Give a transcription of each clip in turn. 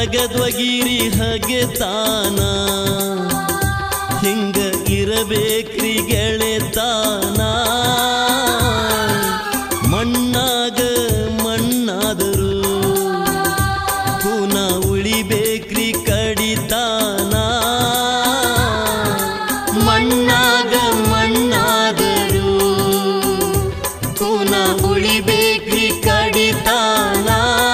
ತೆಗದ್ವಗಿರಿ ಹಗೆ ತಾನ ಹಿಂಗ ಇರಬೇಕ್ರಿ ಗೆಳೆತಾನ ಮಣ್ಣಾಗ ಮಣ್ಣಾದರು ಪುನ ಉಳಿಬೇಕ್ರಿ ಕಡಿತಾನ ಮಣ್ಣಾಗ ಮಣ್ಣಾದರು ಪುನ ಉಳಿಬೇಕ್ರಿ ಕಡಿತಾನ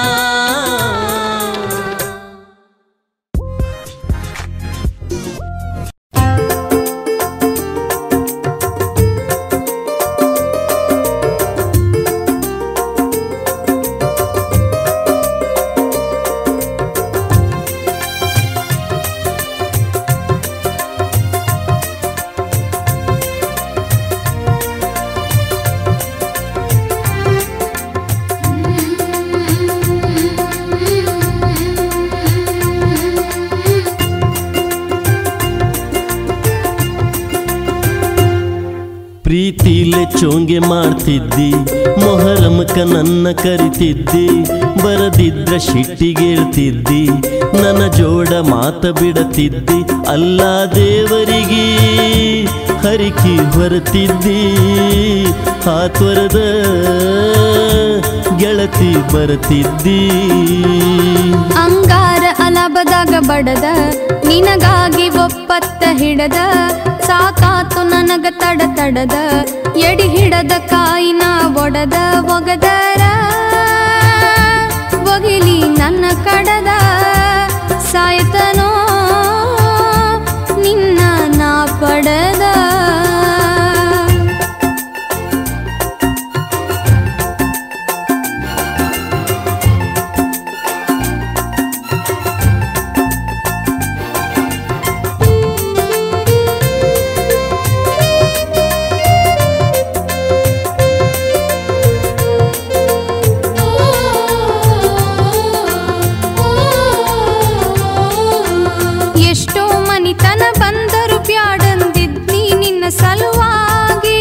ಪ್ರೀತಿಲೆ ಚೋಂಗೆ ಮಾಡ್ತಿದ್ದಿ ಮೊಹರಮಕ ನನ್ನ ಕರಿತಿದ್ದಿ ಬರದಿದ್ರ ಶಿಟ್ಟಿಗೇಳ್ತಿದ್ದಿ ನನ್ನ ಜೋಡ ಮಾತ ಬಿಡತಿದ್ದಿ ಅಲ್ಲ ದೇವರಿಗೆ ಹರಿಕಿ ಹೊರತಿದ್ದಿ ಹಾತ್ವರದ ಗೆಳತಿ ಬರತಿದ್ದಿ ಅಂಗಾರ ಅಲಬದಾಗ ಬಡದ ನಿನಗಾಗಿ ಒಪ್ಪತ್ತ ಹಿಡದ ಸಾಕಾತು ನನಗ ತಡ ತಡದ ಎಡಿ ಹಿಡದ ಕಾಯಿನ ಒಡದ ಒಗದರ ಒಗಿಲಿ ನನ್ನ ಕಡದ ಸಾಯ್ತನೋ ನಿನ್ನ ನಾ ಪಡದ ಎಷ್ಟೋ ಮನಿತನ ಬಂದರು ಬ್ಯಾಡಂದಿದ್ನಿ ನಿನ್ನ ಸಲುವಾಗಿ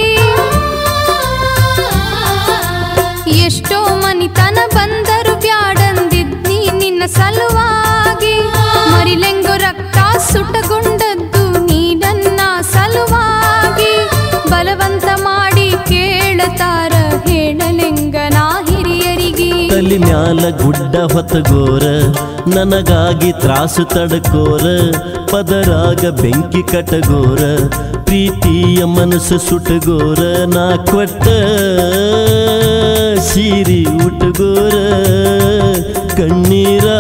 ಎಷ್ಟೋ ಮನಿತನ ಬಂದರು ಬ್ಯಾಡಂದಿದ್ನಿ ನಿನ್ನ ಸಲುವಾಗಿ ಮರಿಲೆಂಗು ರಕ್ತ ಸುಟ್ಟಗೊಂಡದ್ದು ನೀ ನನ್ನ ಸಲುವಾಗಿ ಬಲವಂತ ಮಾಡಿ ಕೇಳತಾರ ಹೇಳಲೆಂಗನ ಹಿರಿಯರಿಗೆ ತಲಿ ಮ್ಯಾಲ ಗುಡ್ಡ ಹೊತ್ತಗೋರ ನನಗಾಗಿ ತ್ರಾಸು ತಡಕೋರ ಪದರಾಗ ಬೆಂಕಿ ಕಟಗೋರ ಪ್ರೀತಿಯ ಮನಸ್ಸು ಸುಟಗೋರ ನಾ ಕೊಟ್ಟ ಸೀರಿ ಉಟಗೋರ ಕಣ್ಣೀರ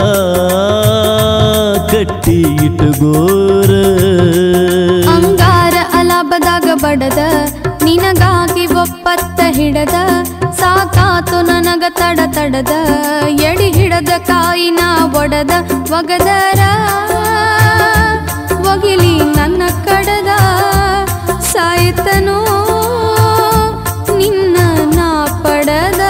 ಕಟ್ಟಿ ಇಟ್ಟಗೋರ ಅಂಗಾರ ಅಲಾಬದಾಗ ಬಡದ ನಿನಗಾಗಿ ಒಪ್ಪತ್ತ ಹಿಡದ ಸಾಕಾತು ನನಗ ತಡ ತಡದ ಎಡಿ ಹಿಡದ ಕಾಯಿನ ಒಡದ ಒಗದರ ಒಗಿಲಿ ನನ್ನ ಕಡದ ಸಾಯ್ತನೋ ನಿನ್ನ ನಾ ಪಡದ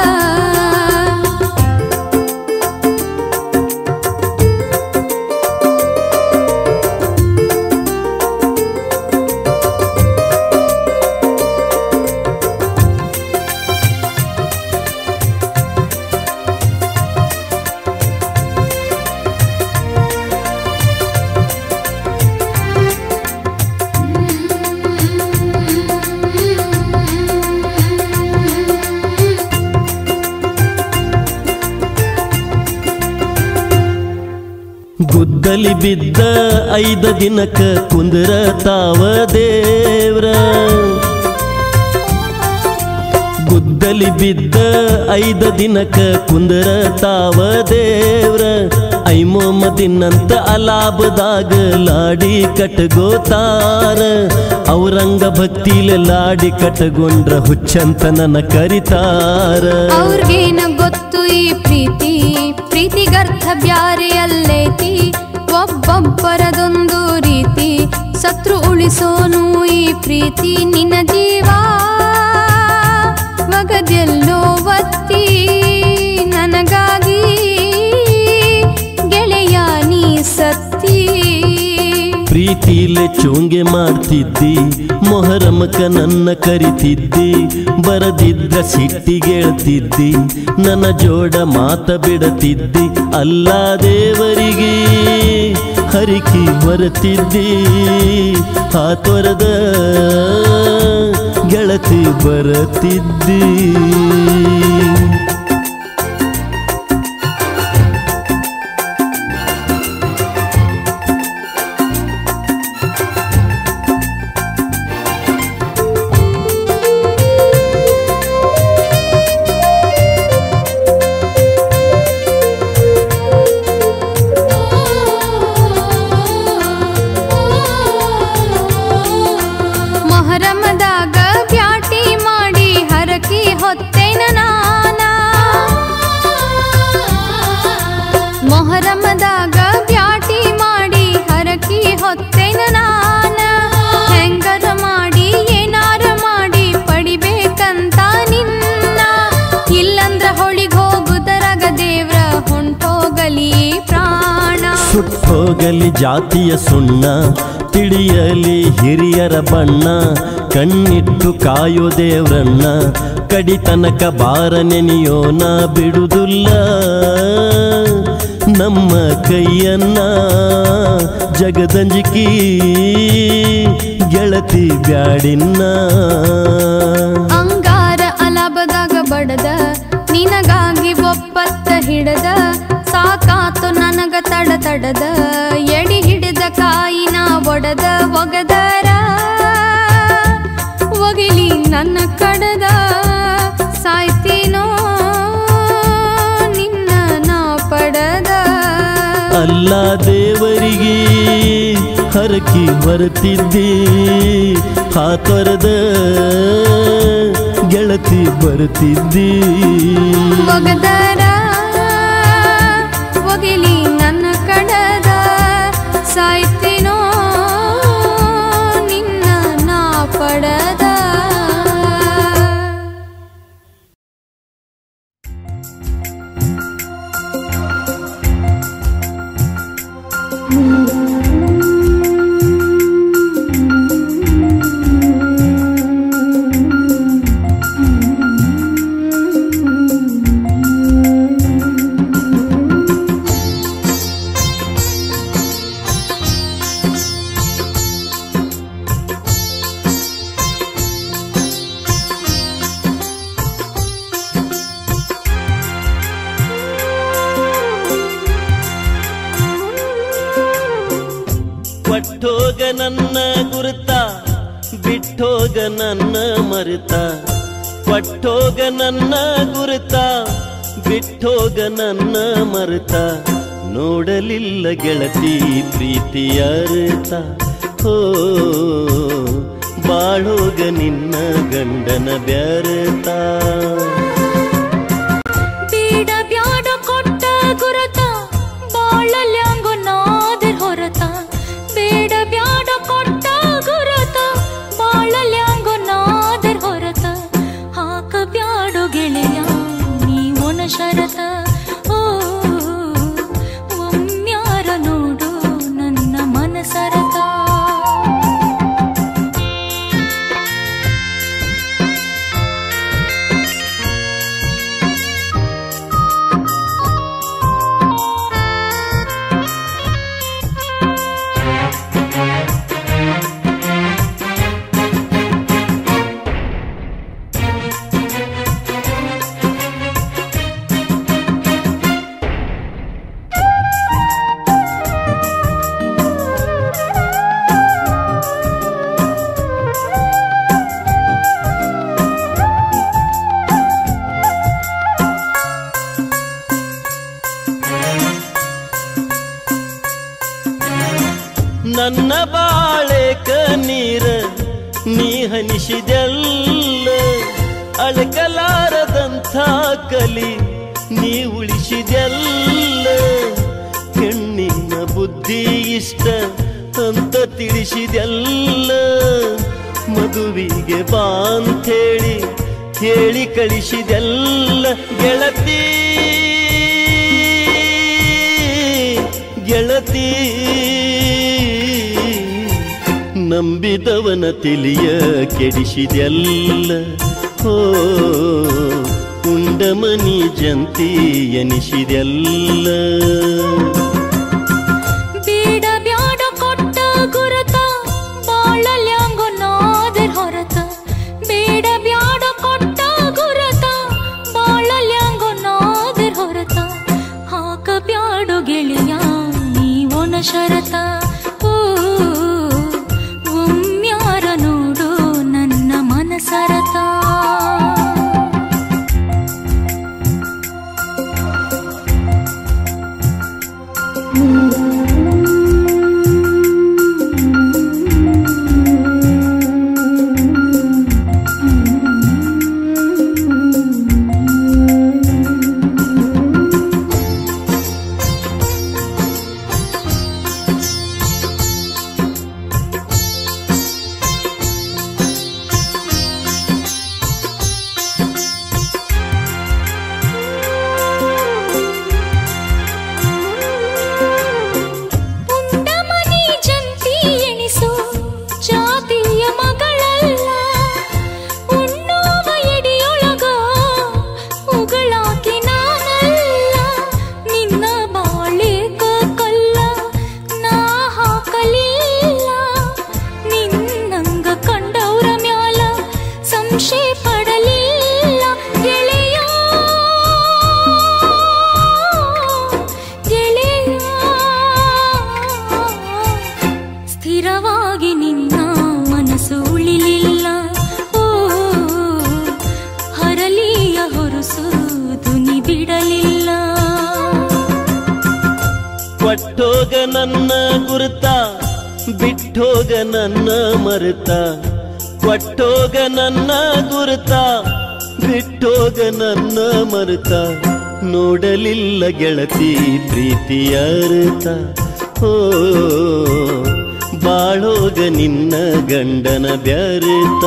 ಗುದ್ದಲಿ ಬಿದ್ದ ಐದ ದಿನಕ ಕುಂದ್ರ ತಾವ ದೇವ್ರ ಗುದ್ದಲಿ ಬಿದ್ದ ಐದ ದಿನಕ ಕುಂದ್ರ ತಾವ ದೇವ್ರ ಐಮೋಮದಿನಂತ ಅಲಾಬದಾಗ ಲಾಡಿ ಕಟ್ಗೋತಾರ ಔರಂಗ ಭಕ್ತಿಲೆ ಲಾಡಿ ಕಟ್ಗೊಂಡ್ರ ಹುಚ್ಚಂತ ನನ್ನ ಕರಿತಾರ ಅವ್ರಿಗೇನ ಗೊತ್ತು ಈ ಪ್ರೀತಿ ಪ್ರೀತಿಗರ್ಥ ಬ್ಯಾರೆ ಅಲ್ಲೈತಿ ಒಬ್ಬೊಬ್ಬರದೊಂದು ರೀತಿ ಸತ್ರು ಉಳಿಸೋನು ಈ ಪ್ರೀತಿ ನಿನ್ನ ಜೀವ ಒಗದೆಲ್ಲೋ ಒತ್ತಿ ನನಗಾಗಿ ಗೆಳೆಯ ನೀ ಸತ್ತಿ ಪ್ರೀತಿಲೆ ಚೋಂಗೆ ಮಾಡ್ತಿದ್ದಿ ಮೊಹರಮಕ ನನ್ನ ಕರಿತಿದ್ದಿ ಬರದಿದ್ರ ಸಿಟ್ಟಿಗೇಳ್ತಿದ್ದಿ ನನ್ನ ಜೋಡ ಮಾತ ಬಿಡತಿದ್ದಿ ಅಲ್ಲ ದೇವರಿಗೆ ಹರಿಕಿ ಹೊರತಿದ್ದಿ ಹಾತೊರದ ಗೆಳತಿ ಬರತಿದ್ದಿ ಮೊಹರಮದಾಗ ಬ್ಯಾಟಿ ಮಾಡಿ ಹರಕಿ ಹೊತ್ತೇನ ನಾನ ಮೊಹರಮದಾಗ ಬ್ಯಾಟಿ ಮಾಡಿ ಹರಕಿ ಹೊತ್ತೇನ ನಾನ ಹೆಂಗರ ಮಾಡಿ ಏನಾರ ಮಾಡಿ ಪಡಿಬೇಕಂತ ನಿನ್ನ ಇಲ್ಲಂದ್ರ ಹೊಳಿಗ್ ಹೋಗುದರಗ ದೇವ್ರ ಹೊಂಟೋಗಲಿ ಪ್ರಾಣ ಸುಟ್ಟೋಗಲಿ ಜಾತಿಯ ಸುಣ್ಣ ತಿಳಿಯಲಿ ಹಿರಿಯರ ಬಣ್ಣ ಕಣ್ಣಿಟ್ಟು ಕಾಯೋ ದೇವ್ರನ್ನ ಕಡಿತನಕ ಬಾರ ನೆನೆಯೋನ ಬಿಡುವುದಿಲ್ಲ ನಮ್ಮ ಕೈಯನ್ನ ಜಗದಂಜಿಕಿ ಗೆಳತಿ ಬ್ಯಾಡಿನ್ನ ಅಂಗಾರ ಅಲಾಬದಾಗ ಬಡದ ನಿನಗಾಗಿ ಒಪ್ಪತ್ತ ಹಿಡದ ಸಾಕಾತು ನನಗ ತಡ ತಡದ ಎಡಿ ಹಿಡಿದ ಕಾಯಿನ ಒಡದ ಒಗದರ ಒಗಿಲಿ ನನ್ನ ಕಡದ ಸಾಯ್ತೀನೋ ನಿನ್ನ ನಾ ಪಡದ ಅಲ್ಲ ದೇವರಿಗೆ ಹರಕಿ ಬರುತ್ತಿದ್ದಿ ಹಾತೊರದ ಗೆಳತಿ ಬರುತ್ತಿದ್ದಿ ಒಗದರ ಒಗಿಲಿ ನನ್ನ ಕಡದ ಸಾಯ್ತೀನೋ ನಿನ್ನ ನಾ ಪಡದ ಕೊಟ್ಟೋಗ ನನ್ನ ಗುರುತ ಬಿಟ್ಟೋಗ ನನ್ನ ಮರುತ ಕೊಟ್ಟೋಗ ನನ್ನ ಗುರುತ ಬಿಟ್ಟೋಗ ನನ್ನ ಮರುತ ನೋಡಲಿಲ್ಲ ಗೆಳತಿ ಪ್ರೀತಿಯ ಅರ್ಥ ಹೋ ಬಾಳೋಗ ನಿನ್ನ ಗಂಡನ ಬ್ಯಾರತ ಬೇಡ ಬ್ಯಾಡ ಕೊಟ್ಟ ಗುರತ ಬಾಳಲ್ಯಾಂಗು ನಾದರ್ ಹೊರತ ಬೇಡ ಬ್ಯಾಡ ಕೊಟ್ಟ ಗುರತ ಬಾಳಲ್ಯಾಂಗು ನಾದರ್ ಹೊರತ ಹಾಕ ಬ್ಯಾಡೋ ಗೆಳೆಯ ನೀ ಒಣ ಶರತ ಓ ಒಮ್ಮ್ಯಾರ ನೋಡು ನನ್ನ ಮನಸರತ ನನ್ನ ಬಾಳೆ ಕಣ್ಣೀರ ನೀ ಹನಿಸಿದೆಲ್ಲ ಅಳಕಲಾರದಂಥ ಕಲಿ ನೀ ಉಳಿಸಿದೆಲ್ಲ ಹೆಣ್ಣಿನ ಬುದ್ಧಿ ಇಷ್ಟ ಅಂತ ತಿಳಿಸಿದೆಲ್ಲ ಮದುವಿಗೆ ಬಾ ಅಂಥೇಳಿ ಹೇಳಿ ಕಳಿಸಿದೆಲ್ಲ ಗೆಳತಿ ಗೆಳತಿ ನಂಬಿದವನ ತಿಳಿಯ ಕೆಡಿಸಿದೆಲ್ಲ ಹೋ ಉಂಡ ಗುಂಡಮನಿ ಜಂತಿ ಎನಿಸಿದೆಲ್ಲ ಬೇಡ ಬ್ಯಾಡ ಕೊಟ್ಟ ಗುರತ ಬಾಳಲ್ಯಾಂಗೋ ನಾದರ್ ಹೊರತ ಬೇಡ ಬ್ಯಾಡ ಕೊಟ್ಟ ಗುರತ ಬಾಳಲ್ಯಾಂಗೋ ನಾದರ್ ಹೊರತ ಹಾಕ ಬ್ಯಾಡೋ ಗೆಳೆಯ ನೀವೊನ ಶರತ ಓ ಒಮ್ಮ್ಯಾರ ನೋಡು ನನ್ನ ಮನಸರತ ಪುಂಡಮನಿ ಜಂತಿ ಎಣಿಸು ಜಾತಿಯ ಮಗಳಲ್ಲ ಉಣ್ಣುವ ಎಡಿಯೊಳಗ ಉಗಳಾಕಿ ನಾನಲ್ಲ ನಿನ್ನ ಬಾಳಿಗ ಕಲ್ಲ ನಾ ಹಾಕಲಿಲ್ಲ ನಿನ್ನಂಗ ಕಂಡವ್ರ ಮ್ಯಾಲ ಸಂಶಯ ಪಡಲಿಲ್ಲ ಗೆಳೆಯ ಗೆಳೆಯ ಸ್ಥಿರವಾಗಿ ನಿನ್ನ ಮನಸ್ಸು ಉಳಿಲಿಲ್ಲ ಓ ಹರಲಿಯ ಹೊರಸು ಧ್ವನಿ ಬಿಡಲಿಲ್ಲ ಕೊಟ್ಟೋಗ ನನ್ನ ಗುರುತ ಬಿಟ್ಟೋಗ ನನ್ನ ಮರುತ ಕೊಟ್ಟೋಗ ನನ್ನ ಗುರುತ ಬಿಟ್ಟೋಗ ನನ್ನ ಮರುತ ನೋಡಲಿಲ್ಲ ಗೆಳತಿ ಪ್ರೀತಿಯ ಅರ್ಥ ಓ ಬಾಳೋಗ ನಿನ್ನ ಗಂಡನ ಬ್ಯರ್ತ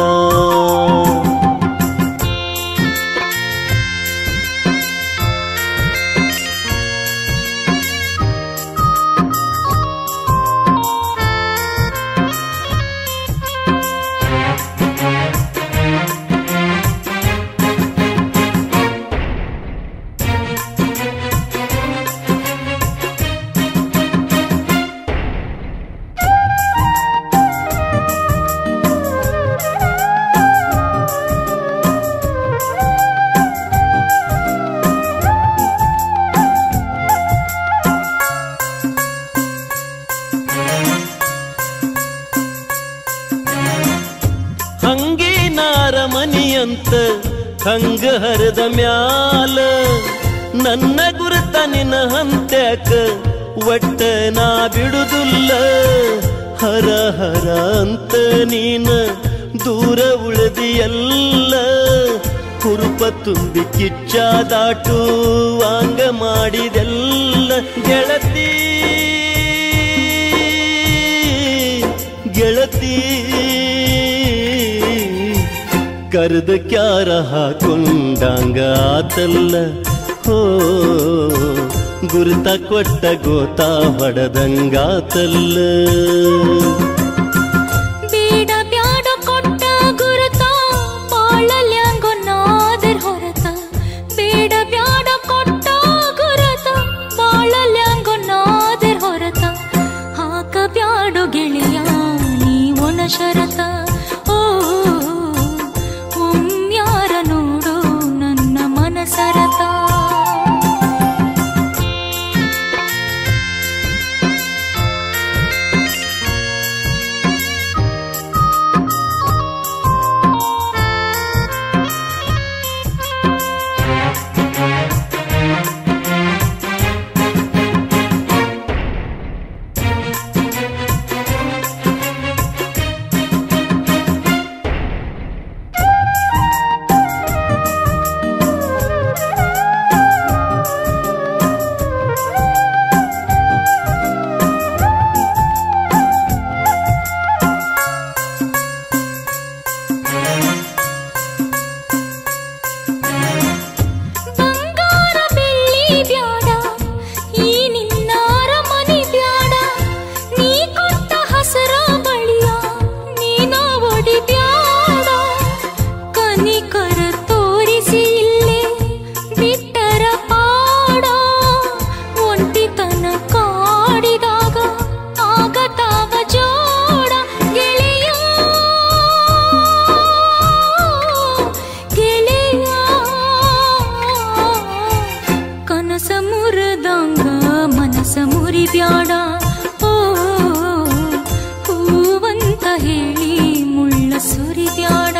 ಹಂಗೇನಾರ ಮನಿಯಂತ ಹಂಗ ಹರಿದ ಮ್ಯಾಲ ನನ್ನ ಗುರುತ ನಿನ್ನ ಹಂತ್ಯಾಕ ಒಟ್ಟ ನಾ ಬಿಡುದಿಲ್ಲ ಹರ ಹರ ಅಂತ ನೀನ ದೂರ ಉಳಿದಿಯಲ್ಲ ಕುರುಪ ತುಂಬಿ ಕಿಚ್ಚ ದಾಟು ವಾಂಗ ಮಾಡಿದೆಲ್ಲ ಗೆಳತಿ ಗೆಳತಿ ಕರೆದ ಕ್ಯಾರ ಹಾಕೊಂಡಂಗ ಆತಲ್ಲ ಹೋ ಗುರುತ ಕೊಟ್ಟ ಗೋತ ಹೊಡೆದಂಗಾತಲ್ಲ ಬೇಡ ಬ್ಯಾಡ ಕೊಟ್ಟ ಗುರುತ ಬಾಳಲ್ಯಾಂಗೋ ನಾದರ್ ಹೊರತ ಬೇಡ ಬ್ಯಾಡ ಕೊಟ್ಟ ಗುರುತ ಬಾಳಲ್ಯಾಂಗೋ ನಾದರ್ ಹೊರತ ಹಾಕ ಬ್ಯಾಡೋ ಗೆಳೆಯ ನೀವೊನ ಶರತ ಓ ಒಮ್ಮ್ಯಾರ ನೋಡು ನನ್ನ ಮನಸರತ ಸುರಿಬ್ಯಾಡ ಓ ಹೂವಂತ ಹೇಳಿ ಮುಳ್ಳ ಸುರಿಬ್ಯಾಡ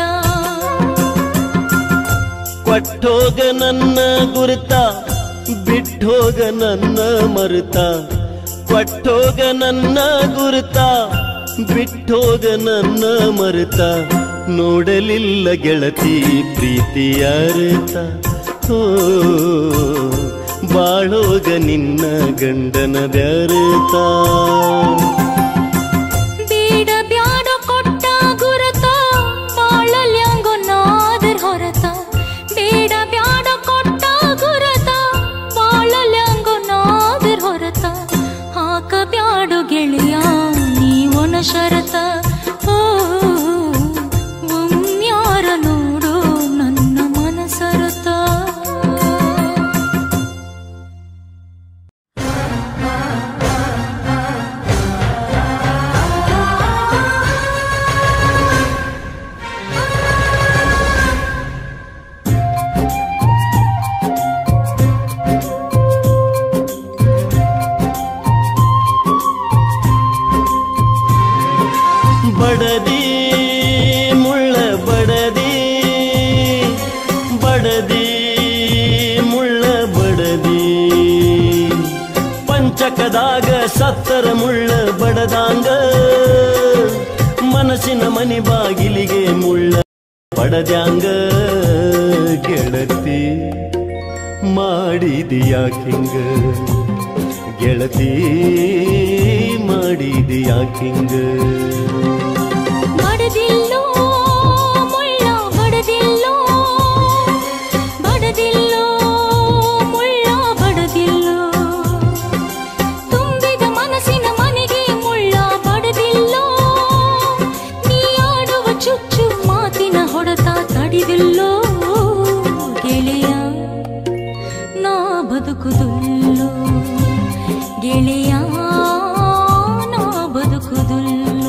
ಕೊಟ್ಟೋಗ ನನ್ನ ಗುರುತ ಬಿಟ್ಟೋಗ ನನ್ನ ಮರುತ ಕೊಟ್ಟೋಗ ನನ್ನ ಗುರುತ ಬಿಟ್ಟೋಗ ನನ್ನ ಮರುತ ನೋಡಲಿಲ್ಲ ಗೆಳತಿ ಪ್ರೀತಿಯ ಅರ್ಥ ಓ ಬಾಳೋಗ ನಿನ್ನ ಗಂಡನ ಬ್ಯಾರತ ಬೇಡ ಬ್ಯಾಡ ಕೊಟ್ಟ ಗುರತ ಬಾಳಲ್ಯಾಂಗೋ ನಾದರ್ ಹೊರತ ಬೇಡ ಬ್ಯಾಡ ಕೊಟ್ಟ ಗುರತ ಬಾಳಲ್ಯಾಂಗೋ ನಾದರ್ ಹೊರತ ಹಾಕ ಬ್ಯಾಡು ಗೆಳೆಯ ನೀವನ ಶರತ ಓ ಒಮ್ಯಾರ ನೋಡು ನನ್ನ ಮನಸರತ ಬಡದಿ ಮುಳ್ಳ ಬಡದಿ ಬಡದಿ ಮುಳ್ಳ ಬಡದಿ ಪಂಚಕದಾಗ ಸತ್ತರ ಮುಳ್ಳ ಬಡದಾಂಗ ಮನಸ್ಸಿನ ಮನಿ ಬಾಗಿಲಿಗೆ ಮುಳ್ಳ ಬಡದ್ಯಾಂಗ ಗೆಳತಿ ಮಾಡಿದಿಯಾಕಿಂಗ ಗೆಳತಿ ಮಾಡಿದಿಯಾಕಿಂಗ ಬಡದಿಲ್ಲೋ ಮುಳ್ಳ ಬಡದಿಲ್ಲೋ ಬಡದಿಲ್ಲೋ ಮುಳ್ಳ ಬಡದಿಲ್ಲೋ ತುಂಬಿದ ಮನಸ್ಸಿನ ಮನೆಗೆ ಮುಳ್ಳ ಬಡದಿಲ್ಲೋ ನೀ ಆಡುವ ಚುಚ್ಚು ಮಾತಿನ ಹೊಡೆತ ತಡಿದಿಲ್ಲೋ ಗೆಳೆಯ ನಾ ಬದುಕುದುಲ್ಲೋ ಗೆಳೆಯ ನಾ ಬದುಕುದುಲ್ಲೋ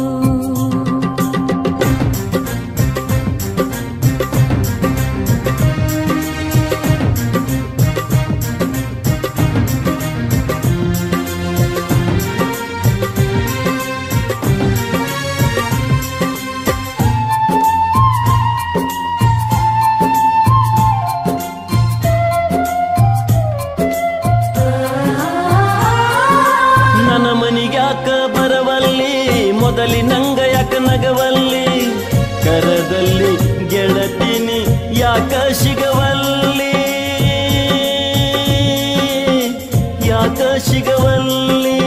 ನನ್ನ ಮನಿಗ್ಯಾಕ ಬರವಲ್ಲಿ ಮೊದಲಿನಂಗ ಯಾಕ ನಗವಲ್ಲಿ ಕರದಲ್ಲಿ ಗೆಳತಿನಿ ಯಾಕ ಸಿಗವಲ್ಲಿ ಯಾಕ ಸಿಗವಲ್ಲಿ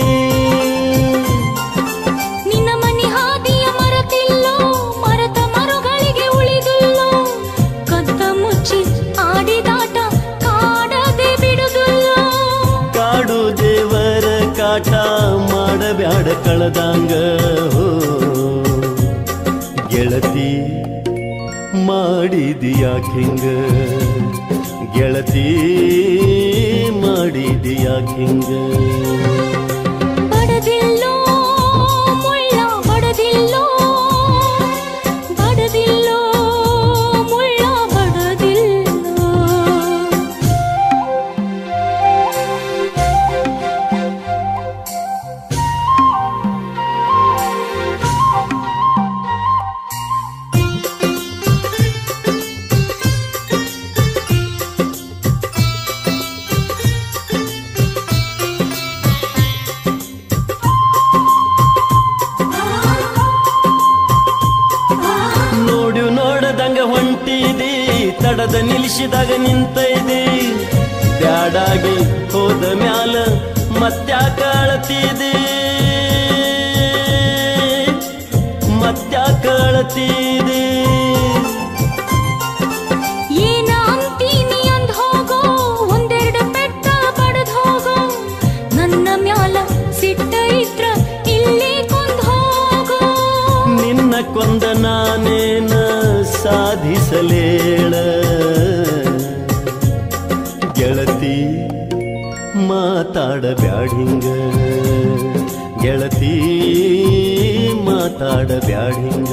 ನಿನ್ನ ಮನಿ ಹಾದಿಯ ಮರತಿಲ್ಲೋ ಮರತ ಮರುಗಳಿಗೆ ಉಳಿದುಲ್ಲೋ ಕದ್ದ ಮುಚ್ಚಿ ಆಡಿದಾಟ ಕಾಡದೆ ಬಿಡುದುಲ್ಲೋ ಕಾಡು ದೇವರ ಕಾಟ ಮಾಡಬ್ಯಾಡ ಕಳದಂಗ ಹೋ ಗೆಳತಿ ಮಾಡಿದಿಯಾಕಿಂಗ ಗೆಳತಿ ಮಾಡಿದಿಯಾಕಿಂಗ ಬಡದಿಲ್ಲೋ ಮುಳ್ಳ ಬಡದಿಲ್ಲೋ ಬಡದಿಲ್ಲೋ ಮುಳ್ಳ ಬಡದಿಲ್ಲೋ ನೋಡು ನೋಡದಂಗ ಹೊಂಟಿದಿ ತಡದ ನಿಲ್ಲಿಸಿದಾಗ ನಿಂತೈದಿ ಬ್ಯಾಡಾಗಿ ಹೋದ ಮ್ಯಾಲ ಮತ್ಯಾಕ ಅಳತಿದಿ ಮತ್ಯಾಕ ಅಳತಿದಿ ಏನ ಅಂತೀನಿ ಅಂದ್ ಹೋಗೋ ಒಂದೆರಡು ಪೆಟ್ಟ ಬಡದ್ ಹೋಗೋ ನನ್ನ ಮ್ಯಾಲ ಸಿಟ್ಟ ಇದ್ರ ಇಲ್ಲಿ ಕೊಂದ್ ಹೋಗೋ ನಿನ್ನ ಕೊಂದ ನಾನೇನ ಸಾಧಿಸಲೇಳ ಗೆಳತಿ ಮಾತಾಡಬ್ಯಾಡಿಂಗ ಗೆಳತಿ ಮಾತಾಡಬ್ಯಾಡಿಂಗ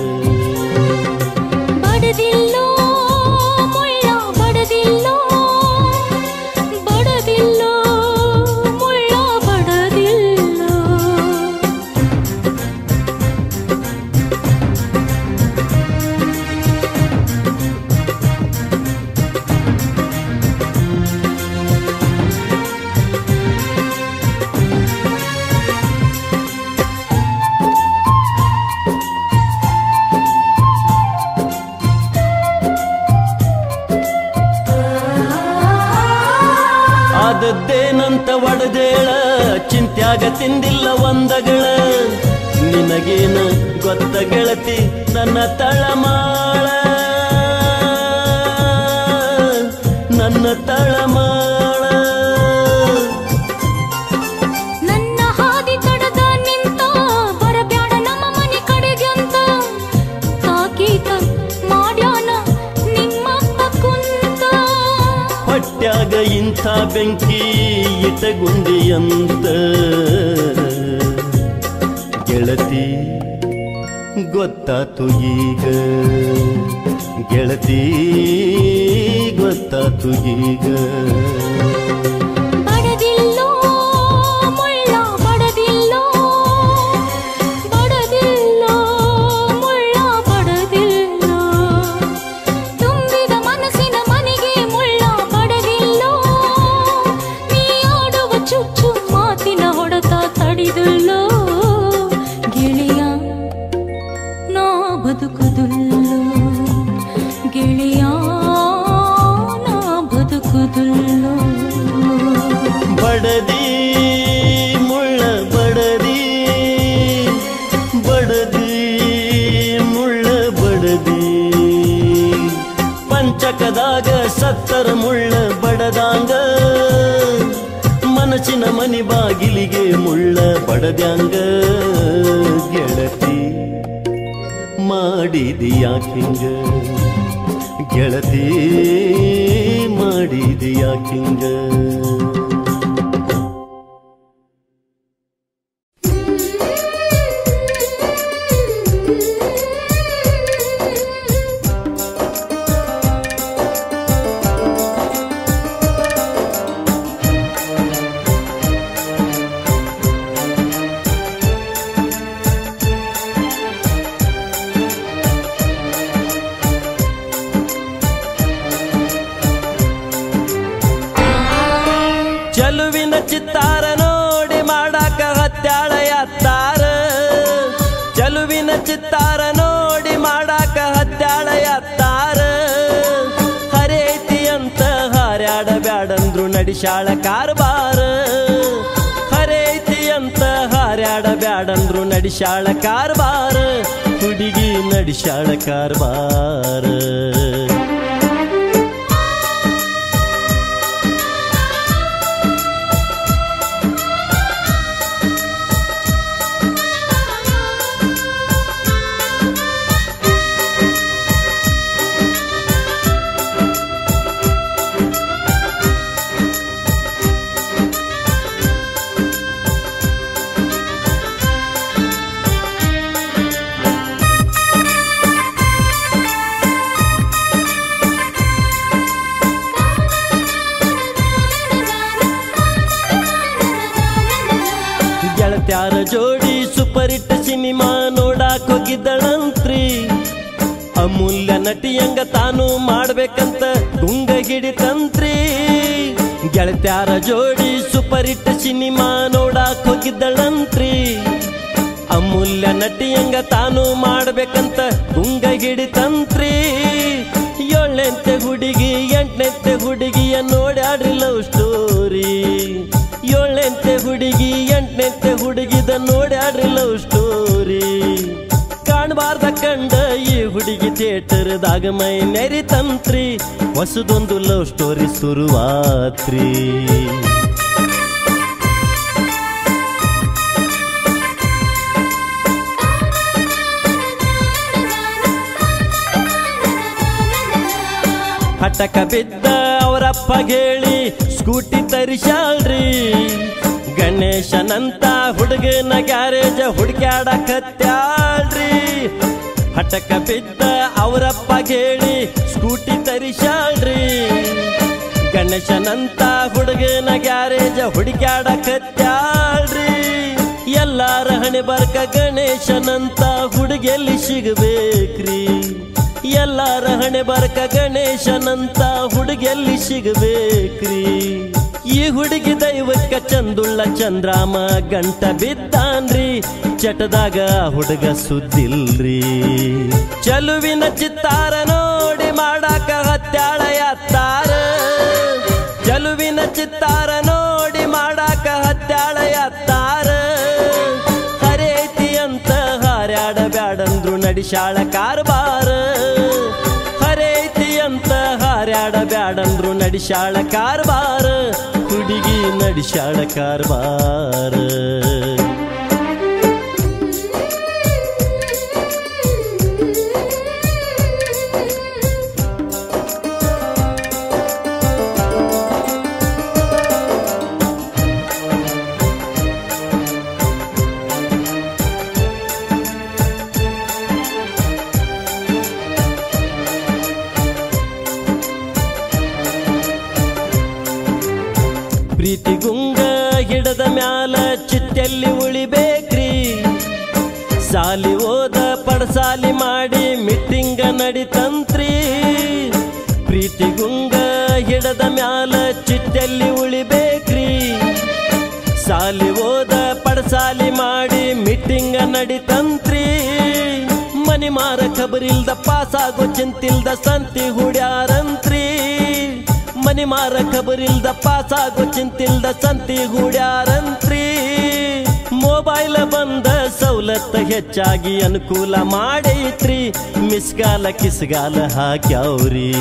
ಬಡದಿಲ್ಲೋ ಮುಳ್ಳ ಬಡದಿಲ್ಲೋ ಬಡದಿಲ್ಲೋ ಮುಳ್ಳ ಬಡದಿಲ್ಲೋ ತಿಂದಿಲ್ಲ ಒಂದಗಳ ನಿನಗೇನ ಗೊತ್ತ ಗೆಳತಿ ನನ್ನ ತಳಮಾಳ ನನ್ನ ತಳಮಾಳ ನನ್ನ ಹಾದಿ ತಡದ ನಿಂತ ಬರಬ್ಯಾಡ ನಮ್ಮ ಮನೆ ಕಡೆಗೆ ಅಂತ ತಾಕೀತ ಮಾಡ್ಯಾನ ನಿಮ್ಮಪ್ಪ ಕುಂತ ಹೊಟ್ಯಾಗ ಇಂಥ ಬೆಂಕಿ ಇಟಗುಂಡಿಯಂತ ಗೆಳತಿ ಗೊತ್ತಾತು ಈಗ ಗೆಳತಿ ಗೊತ್ತಾತು ಈಗ ಬಡದಿಲ್ಲೋ ಮುಳ್ಳ ಬಡದಿಲ್ಲೋ ಬಡದಿಲ್ಲೋ ಮುಳ್ಳ ಬಡದಿಲ್ಲೋ ತುಂಬಿದ ಮನಸ್ಸಿನ ಮನೆಗೆ ಮುಳ್ಳ ಬಡದಿಲ್ಲೋ ನೀ ಆಡುವ ಚುಚ್ಚು ಮಾತಿನ ಹೊಡೆತ ತಡಿದುಲ್ಲೋ ಗೆಳೆಯ ನಾ ಬದುಕುದುಲ್ಲೋ ಗೆಳೆಯ ನಾ ಬದುಕುದುಲ್ಲೋ ಬಡದಿ ಮುಳ್ಳ ಬಡದಿ ಬಡದಿ ಮುಳ್ಳ ಬಡದಿ ಪಂಚಕದಾಗ ಸತ್ತರ ಮುಳ್ಳ ಬಡದಾಂಗ ಮನಸ್ಸಿನ ಮನಿ ಬಾಗಿಲಿಗೆ ಮುಳ್ಳ ಬಡದ್ಯಾಂಗ ಗೆಳತಿ ಮಾಡಿದಿಯಾಕಿಂಗ ಗೆಳತಿ ಮಾಡಿದಿಯಾಕಿಂಗ ಚಲುವಿನ ಚಿತ್ತಾರ ನೋಡಿ ಮಾಡಾಕ ಹತ್ಯಾಳ ಯಾತ್ತಾರ ಚಲುವಿನ ಚಿತ್ತಾರ ನೋಡಿ ಮಾಡಾಕ ಹತ್ಯಾಳ ಯಾತ್ತಾರ ಹರೇತಿ ಅಂತ ಹಾರ್ಯಾಡ ಬ್ಯಾಡಂದ್ರು ನಡಿಶಾಳ ಕಾರ್ಬಾರ ಹರೇತಿ ಅಂತ ಹಾರ್ಯಾಡ ಬ್ಯಾಡಂದ್ರು ನಡಿಶಾಳ ಕಾರ್ಬಾರ ಹುಡುಗಿ ನಡಿಶಾಳ ಕಾರ್ಬಾರ ಗೆಳತ್ಯಾರ ಜೋಡಿ ಸೂಪರ್ ಹಿಟ್ ಸಿನಿಮಾ ನೋಡಾಕ್ ಹೋಗಿದ್ದಳಂತ್ರಿ ಅಮೂಲ್ಯ ನಟಿಯಂಗ ತಾನು ಮಾಡ್ಬೇಕಂತ ಗುಂಗ ಹಿಡಿತಂತ್ರಿ ಗೆಳತ್ಯಾರ ಜೋಡಿ ಸೂಪರ್ ಹಿಟ್ ಸಿನಿಮಾ ನೋಡಾಕ್ ಹೋಗಿದ್ದಳಂತ್ರಿ ಅಮೂಲ್ಯ ನಟಿಯಂಗ ತಾನು ಮಾಡ್ಬೇಕಂತ ಗುಂಗ ಹಿಡಿತಂತ್ರಿ ಏಳನೆಂತೆ ಹುಡುಗಿ ಎಂಟನೆಂತೆ ಹುಡುಗಿಯ ನೋಡ್ಯಾಡ್ರಿ ಲವ್ ಸ್ಟೋರಿ ಏಳನೆಂತೆ ಹುಡುಗಿ ಎಂಟನೆಂತೆ ಹುಡುಗಿದ ನೋಡ್ಯಾಡ್ರಿ ಲವ್ ಸ್ಟೋರಿ ಕಾಣಬಾರ್ದ ಕಂಡ ಈ ಹುಡುಗಿ ಥಿಯೇಟರ್ದಾಗ ಮೈ ನೆರಿತಂತ್ರಿ ಹೊಸದೊಂದು ಲವ್ ಸ್ಟೋರಿ ಶುರುವಾತ್ರಿ ಹಟಕ ಬಿದ್ದ ಅವರಪ್ಪ ಹೇಳಿ ಸ್ಕೂಟಿ ತರಿಸಾಳ್ರಿ ಗಣೇಶನಂತ ಹುಡುಗನ ಗ್ಯಾರೇಜ್ ಹುಡುಕ್ಯಾಡಕತ್ಯಾಳ್ರಿ ಹಟಕ ಬಿದ್ದ ಅವರಪ್ಪ ಹೇಳಿ ಸ್ಕೂಟಿ ತರಿಸಾಳ್ರಿ ಗಣೇಶನಂತ ಹುಡುಗನ ಗ್ಯಾರೇಜ್ ಹುಡುಕ್ಯಾಡಕತ್ಯಾಳ್ರಿ ಎಲ್ಲಾರ ಹಣೆ ಬರ್ಕ ಗಣೇಶನಂತ ಹುಡುಗೆಲ್ಲಿ ಸಿಗಬೇಕ್ರಿ ಎಲ್ಲಾರ ಹಣೆ ಬರ್ಕ ಗಣೇಶನಂತ ಹುಡುಗೆಲ್ಲಿ ಸಿಗಬೇಕ್ರಿ ಈ ಹುಡುಗಿ ದೈವಕ್ಕ ಚಂದುಳ್ಳ ಚಂದ್ರಾಮ ಗಂಟ ಬಿದ್ದಾನ್ರಿ ಚಟದಾಗ ಆ ಹುಡುಗ ಸುದ್ದಿಲ್ರಿ ಚಲುವಿನ ಚಿತ್ತಾರ ನೋಡಿ ಮಾಡಾಕ ಹತ್ಯಾಳ ಯಾತ್ತಾರ ಚಲುವಿನ ಚಿತ್ತಾರ ನೋಡಿ ಮಾಡಾಕ ಹತ್ಯಾಳ ಯಾತ್ತಾರ ನಡಿಶಾಳ ಕಾರ್ಬಾರ ಹರೇತಿ ಅಂತ ಹಾರ್ಯಾಡ ಬ್ಯಾಡಂದ್ರು ನಡಿಶಾಳ ಕಾರ್ಬಾರ ಹುಡುಗಿ ನಡಿಶಾಳ ಕಾರ್ಬಾರ ಪ್ರೀತಿ ಗುಂಗ ಹಿಡದ ಮ್ಯಾಲ ಚಿತ್ತೆಲ್ಲಿ ಉಳಿಬೇಕ್ರಿ ಸಾಲಿ ಓದ ಪಡಸಾಲಿ ಮಾಡಿ ಮೀಟಿಂಗ ನಡಿತಂತ್ರಿ ಪ್ರೀತಿ ಗುಂಗ ಹಿಡದ ಮ್ಯಾಲ ಚಿತ್ತೆಲ್ಲಿ ಉಳಿಬೇಕ್ರಿ ಸಾಲಿ ಓದ ಪಡಸಾಲಿ ಮಾಡಿ ಮೀಟಿಂಗ ನಡಿತಂತ್ರಿ ಮನಿ ಮಾರ ಖಬರಿಲ್ದ ಪಾಸಾಗೋ ಚಿಂತಿಲ್ದ ಸಂತಿ ಹುಡ್ಯಾರಂತ್ರಿ ಮನಿ ಮಾರ ಖಬರಿಲ್ದ ಪಾಸಾಗೋ ಚಿಂತಿಲ್ದ ಸಂತಿ ಹುಡ್ಯಾರಂತ್ರಿ ಮೊಬೈಲ್ ಬಂದ ಸವಲತ್ತ ಹೆಚ್ಚಾಗಿ ಅನುಕೂಲ ಮಾಡೈತ್ರಿ ಮಿಸ್ಗಾಲ ಕಿಸ್ಗಾಲ ಹಾಕ್ಯಾವ್ರಿ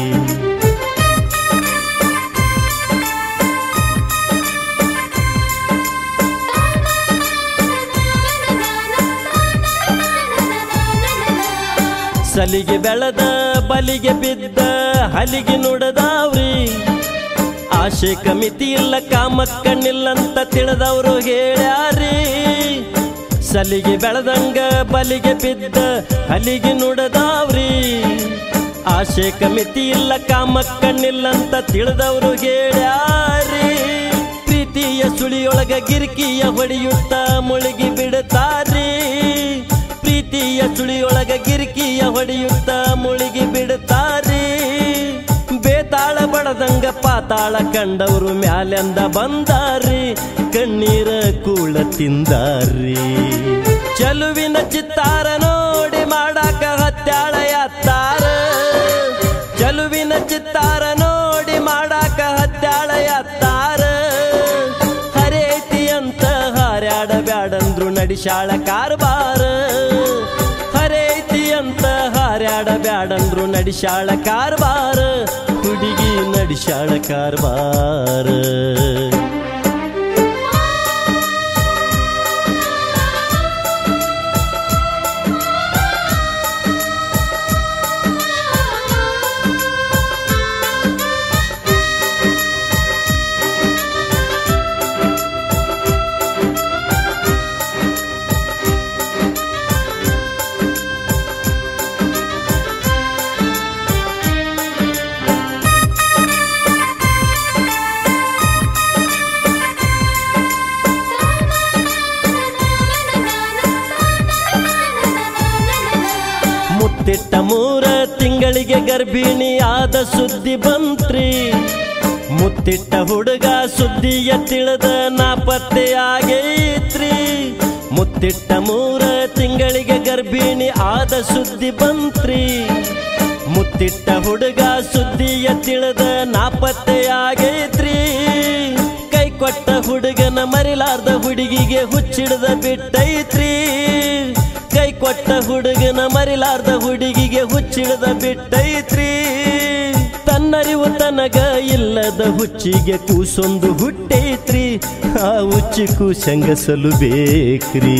ಸಲಿಗೆ ಬೆಳೆದ ಬಲಿಗೆ ಬಿದ್ದ ಹಲಿಗೆ ನುಡದಾವ್ರಿ ಆಶೆ ಕಮಿತಿ ಇಲ್ಲ ಕಾಮಕ್ಕಣ್ಣಿಲ್ಲಂತ ತಿಳಿದವರು ಹೇಳ್ಯಾರಿ ಸಲಿಗೆ ಬೆಳೆದಂಗ ಬಲಿಗೆ ಬಿದ್ದ ಹಲಿಗೆ ನುಡದಾವ್ರಿ ಆಶೆ ಕಮಿತಿ ಇಲ್ಲ ಕಾಮಕ್ಕಣ್ಣಿಲ್ಲಂತ ತಿಳಿದವರು ಹೇಳ್ಯಾರಿ ಪ್ರೀತಿಯ ಸುಳಿಯೊಳಗ ಗಿರ್ಕಿಯ ಹೊಡೆಯುತ್ತ ಮುಳುಗಿ ಬಿಡುತ್ತಾರಿ ಪ್ರೀತಿಯ ಸುಳಿಯೊಳಗ ಗಿರ್ಕಿಯ ಹೊಡೆಯುತ್ತ ಮುಳುಗಿ ಬಿಡುತ್ತಾರಿ ಬೇತಾಳ ಬಡದಂಗ ಪಾತಾಳ ಕಂಡವರು ಮ್ಯಾಲೆಂದ ಬಂದಾರಿ ಕಣ್ಣೀರ ಕೂಳ ತಿಂದಾರಿ ಚಲುವಿನ ಚಿತ್ತಾರ ನೋಡಿ ಮಾಡಾಕ ಹತ್ಯಾಳ ಯಾತ್ತಾರ ಚಲುವಿನ ಚಿತ್ತಾರ ನೋಡಿ ಮಾಡಾಕ ಹತ್ಯಾಳ ಯಾತ್ತಾರ ಹರೇತಿ ಅಂತ ಹಾರ್ಯಾಡ ಬ್ಯಾಡಂದ್ರು ನಡಿಶಾಳ ಕಾರ್ಬಾರ ಹರೇತಿ ಅಂತ ಹಾರ್ಯಾಡ ಬ್ಯಾಡಂದ್ರು ನಡಿಶಾಳ ಕಾರ್ಬಾರ ಹುಡುಗಿ ನಡಿಶಾಳ ಕಾರ್ಬಾರ ಮುತ್ತಿಟ್ಟ ಮೂರ ತಿಂಗಳಿಗೆ ಗರ್ಭಿಣಿ ಆದ ಸುದ್ದಿ ಬಂತ್ರಿ ಮುತ್ತಿಟ್ಟ ಹುಡುಗ ಸುದ್ದಿಯ ತಿಳಿದ ನಾಪತ್ತೆಯಾಗೈತ್ರಿ ಮುತ್ತಿಟ್ಟ ಮೂರ ತಿಂಗಳಿಗೆ ಗರ್ಭಿಣಿ ಆದ ಸುದ್ದಿ ಬಂತ್ರಿ ಮುತ್ತಿಟ್ಟ ಹುಡುಗ ಸುದ್ದಿಯ ತಿಳಿದ ನಾಪತ್ತೆಯಾಗೈತ್ರಿ ಕೈ ಕೊಟ್ಟ ಹುಡುಗನ ಮರಿಲಾರ್ದ ಹುಡುಗಿಗೆ ಹುಚ್ಚಿಡ್ದ ಬಿಟ್ಟೈತ್ರಿ ಕೈ ಕೊಟ್ಟ ಹುಡುಗನ ಮರಿಲಾರ್ದ ಹುಡುಗಿಗೆ ಹುಚ್ಚಿಡ್ದ ಬಿಟ್ಟೈತ್ರಿ ತನ್ನರಿವು ತನಗ ಇಲ್ಲದ ಹುಚ್ಚಿಗೆ ಕೂಸೊಂದು ಹುಟ್ಟೈತ್ರಿ ಆ ಹುಚ್ಚಿ ಕೂಸಂಗಸಲು ಬೇಕ್ರಿ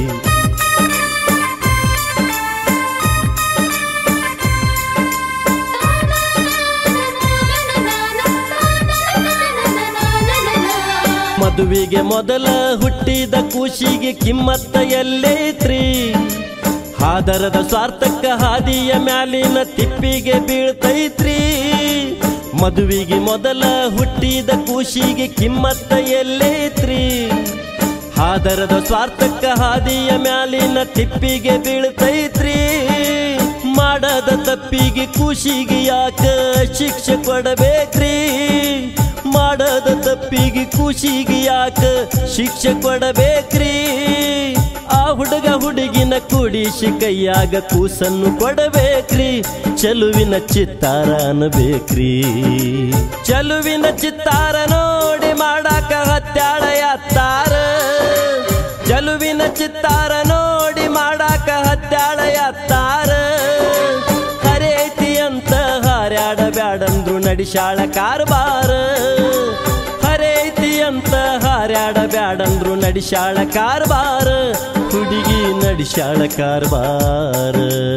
ಮದುವೆಗೆ ಮೊದಲ ಹುಟ್ಟಿದ ಕೂಸಿಗೆ ಕಿಮ್ಮತ್ತ ಎಲ್ಲೈತ್ರಿ ಹಾದರದ ಸ್ವಾರ್ಥಕ್ಕ ಹಾದಿಯ ಮ್ಯಾಲಿನ ತಿಪ್ಪಿಗೆ ಬೀಳ್ತೈತ್ರಿ ಮದುವೆಗೆ ಮೊದಲ ಹುಟ್ಟಿದ ಕೂಸಿಗೆ ಕಿಮ್ಮತ್ತ ಎಲ್ಲೈತ್ರಿ ಹಾದರದ ಸ್ವಾರ್ಥಕ್ಕ ಹಾದಿಯ ಮ್ಯಾಲಿನ ತಿಪ್ಪಿಗೆ ಬೀಳ್ತೈತ್ರಿ ಮಾಡದ ತಪ್ಪಿಗೆ ಖುಷಿಗೆ ಯಾಕ ಶಿಕ್ಷೆ ಕೊಡಬೇಕ್ರಿ ಮಾಡದ ತಪ್ಪಿಗೆ ಖುಷಿಗೆ ಯಾಕ ಶಿಕ್ಷೆ ಕೊಡಬೇಕ್ರಿ ಆ ಹುಡುಗ ಹುಡುಗಿನ ಕೂಡಿಸಿ ಕೈಯಾಗ ಕೂಸನ್ನು ಕೊಡಬೇಕ್ರಿ ಚಲುವಿನ ಚಿತ್ತಾರ ಅನ್ಬೇಕ್ರಿ ಚಲುವಿನ ಚಿತ್ತಾರ ನೋಡಿ ಮಾಡಾಕ ಹತ್ಯಾಳ ಯಾತ್ತಾರ ಚಲುವಿನ ಚಿತ್ತಾರ ನೋಡಿ ಮಾಡಾಕ ಹತ್ಯಾಳ ಎತ್ತಾರ ಹರೇತಿ ಅಂತ ಹಾರ್ಯಾಡ ಬ್ಯಾಡಂದ್ರು ನಡಿಶಾಳ ಕಾರ್ಬಾರ ಹರೇತಿ ಅಂತ ಹಾರ್ಯಾಡ ಬ್ಯಾಡಂದ್ರು ನಡಿಶಾಳ ಕಾರ್ಬಾರ ಹುಡುಗಿ ನಡಿಶಾಳ ಕಾರ್ಬಾರ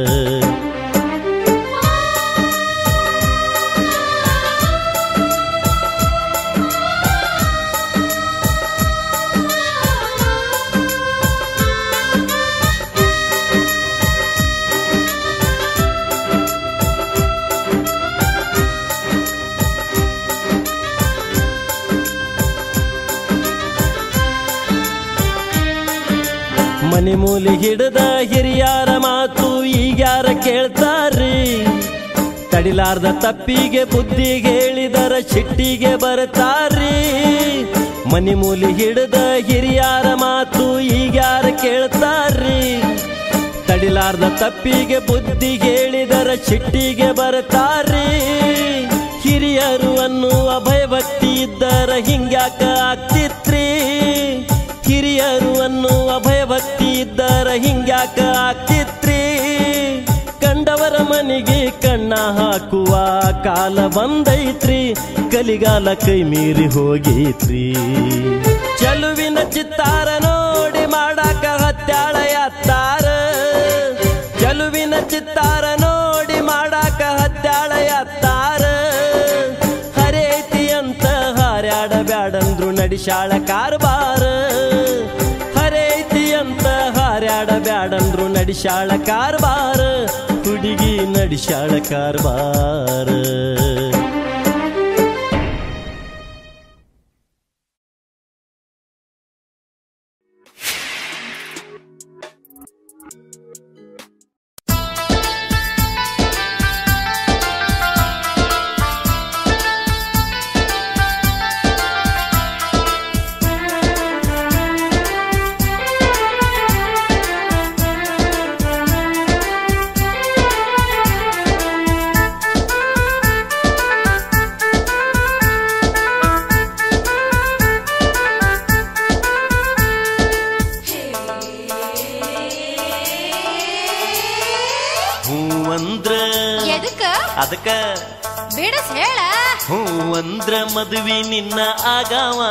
ಮನೆ ಮೂಲಿ ಹಿಡದ ಹಿರಿಯಾರ ಮಾತು ಈಗ್ಯಾರ ಕೇಳ್ತಾರ್ರಿ ತಡಿಲಾರ್ದ ತಪ್ಪಿಗೆ ಬುದ್ಧಿಗೆ ಹೇಳಿದರ ಸಿಟ್ಟಿಗೆ ಬರ್ತಾರ್ರಿ ಮನೆ ಮೂಲಿ ಹಿಡದ ಹಿರಿಯಾರ ಮಾತು ಈಗ್ಯಾರ ಕೇಳ್ತಾರ್ರಿ ತಡಿಲಾರ್ದ ತಪ್ಪಿಗೆ ಬುದ್ಧಿಗೆ ಹೇಳಿದರ ಸಿಟ್ಟಿಗೆ ಬರ್ತಾರ್ರಿ ಹಿರಿಯರು ಅನ್ನುವ ಭಯಭಕ್ತಿ ಇದ್ದರ ಹಿಂಗ್ಯಾಕ ಆಗ್ತಿತ್ರಿ ಹಿರಿಯರು ಅನ್ನುವ ಭಯಭಕ್ತಿ ಇದ್ದರ ಹಿಂಗ್ಯಾಕ ಆಗ್ತಿತ್ರಿ ಕಂಡವರ ಮನೆಗೆ ಕಣ್ಣ ಹಾಕುವ ಕಾಲ ಬಂದೈತ್ರಿ ಕಲಿಗಾಲ ಕೈ ಮೀರಿ ಹೋಗೈತ್ರಿ ಚಲುವಿನ ಚಿತ್ತಾರ ನೋಡಿ ಮಾಡಾಕ ಹತ್ಯಾಳ ಎತ್ತಾರ ಚಲುವಿನ ಚಿತ್ತಾರ ನೋಡಿ ಮಾಡಾಕ ಹತ್ಯಾಳ ಎತ್ತಾರ ಹರೇತಿ ಅಂತ ಹಾರ್ಯಾಡ ಬ್ಯಾಡಂದ್ರು ನಡಿಶಾಳ ಕಾರ್ಬಾರ ಹರೇತಿ ಅಂತ ಹಾರ್ಯಾಡ ಬ್ಯಾಡಂದ್ರು ನಡಿಶಾಳ ಕಾರ್ಬಾರ ಹುಡುಗಿ ನಡಿಶಾಳ ಕಾರ್ಬಾರ ಹೂವಂದ್ರ ಎದಕ್ಕ ಅದಕ್ಕ ಬಿಡಸ್ ಹೇಳ ಹೂವಂದ್ರ ಮದುವೆ ನಿನ್ನ ಆಗಾವ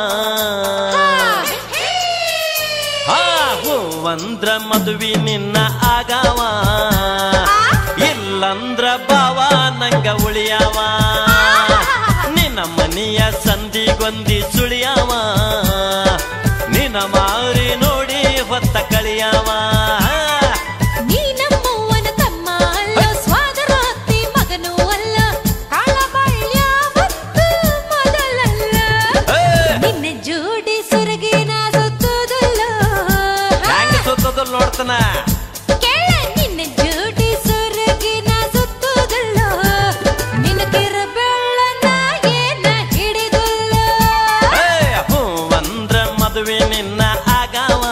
ಹಾ ಹೂವಂದ್ರ ಮದುವೆ ನಿನ್ನ ಆಗಾವ ಇಲ್ಲಂದ್ರ ಬಾವ ನಂಗ ಉಳಿಯಾವ ನಿನ್ನ ಮನೆಯ ಸಂದಿಗೊಂದಿ ಸುಳಿಯಾವ ನಿನ್ನ ಮಾರಿ ನೋಡಿ ಹೊತ್ತ ಕಳಿಯಾವ ನೀ ನಮ್ಮವ್ವನ ತಮ್ಮ ಅಲ್ಲ ಸ್ವಾದರ ಅತ್ತಿ ಮಗನೂ ಅಲ್ಲ ಕಾಳಬಳ್ಯಾವತ್ತು ಮೊದಲಲ್ಲ ಏ, ನಿನ್ನ ಜೋಡಿ ಸುರಗಿನ ಸುತ್ತುದಲ್ಲ ಹೆಂಗ ಸುತ್ತದಲ್ ನೋಡ್ತಾನ ಕೇಳ ನಿನ್ನ ಜೋಡಿ ಸುರಗಿನ ಸುತ್ತುದಲ್ಲ ನಿನ್ನ ಕಿರ ಬೆಳ್ಳನ ಏನ ಹಿಡಿದುಲ್ಲ ಏ, ಹೂವಂದ್ರ ಮದುವೆ ನಿನ್ನ ಆಗಾವ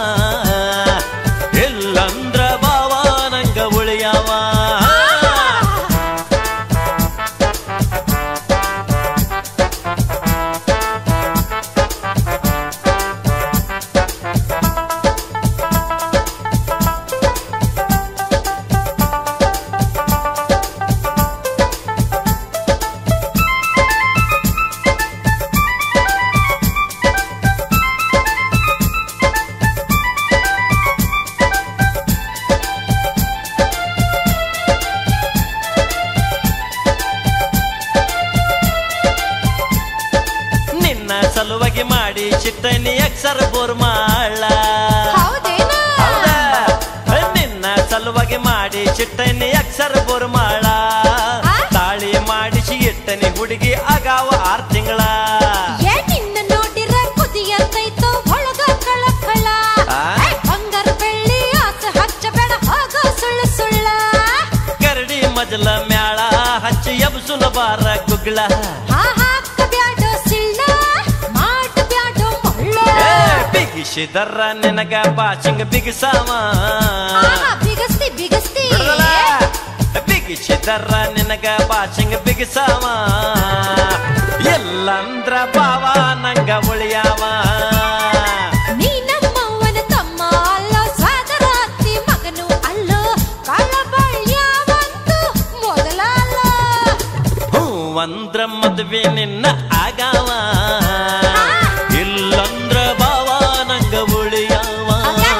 ಇಲ್ಲಂದ್ರ ಬಾವ ನಂಗ ಉಳಿಯಾವ ನಿನ್ನ ಸಲುವಾಗಿ ಮಾಡಿ ಚಿಟ್ಟನಿ ಅಕ್ಷರ ಬೋರ್ ಮಾಳ ಹೌದೇನ ಹೌದಾ? ನಿನ್ನ ಸಲುವಾಗಿ ಮಾಡಿ ಚಿಟ್ಟನಿ ಅಕ್ಷರ ಬೋರ್ ಮಾಳ ಆ? ತಾಳಿ ಮಾಡಿಸಿ ಇಟ್ಟನಿ ಹುಡುಗಿ ಅಗಾವ ಆರ್ ತಿಂಗಳ ಏ ನಿನ್ನ ನೋಡಿರ ಕುದಿಯತೈತೋ ಒಳಗ ಕಳಕಳ ಆ? ಏ, ಬಂಗಾರ ಬೆಳ್ಳಿ ಆಸೆ ಹಚ್ಚಬೇಡ ಹೋಗ ಸುಳ್ಳು ಸುಳ್ಳ ಕರಡಿ ಮಜಲ ಮ್ಯಾಳ ಹಚ್ಚಿ ಎಬ್ಸುನ ಬಾರ ಗುಗ್ಗಳ ಹಾ ಹಾಕ ಬ್ಯಾಡೋ ಸಿಳ್ಳ ಮಾಟ ಬ್ಯಾಡೋ ಮಳ್ಳ ಏ, ಬಿಗಿಸಿದರ ನಿನಗ ಬಾಚಿಂಗ ಬಿಗಿಸಾವ ಆಹಾ, ಬಿಗಸ್ತಿ ಬಿಗಸ್ತಿ ಬಿಡದಲ್ಲ? ಬಿಗಿಸಿದರ ನಿನಗ ಬಾಚಿಂಗ ಬಿಗಿಸಾವ ಎಲ್ಲಂದ್ರ ಬಾವ ನಂಗ ಉಳಿಯಾವ ನೀ ನಮ್ಮವ್ವನ ತಮ್ಮ ಅಲ್ಲ ಸ್ವಾದರ ಅತ್ತಿ ಮಗನು ಅಲ್ಲ ಮದುವೆ ನಿನ್ನ ಆಗವ ಇಲ್ಲಂದ್ರ ಬಾವ ನಂಗ ಉಳಿಯವ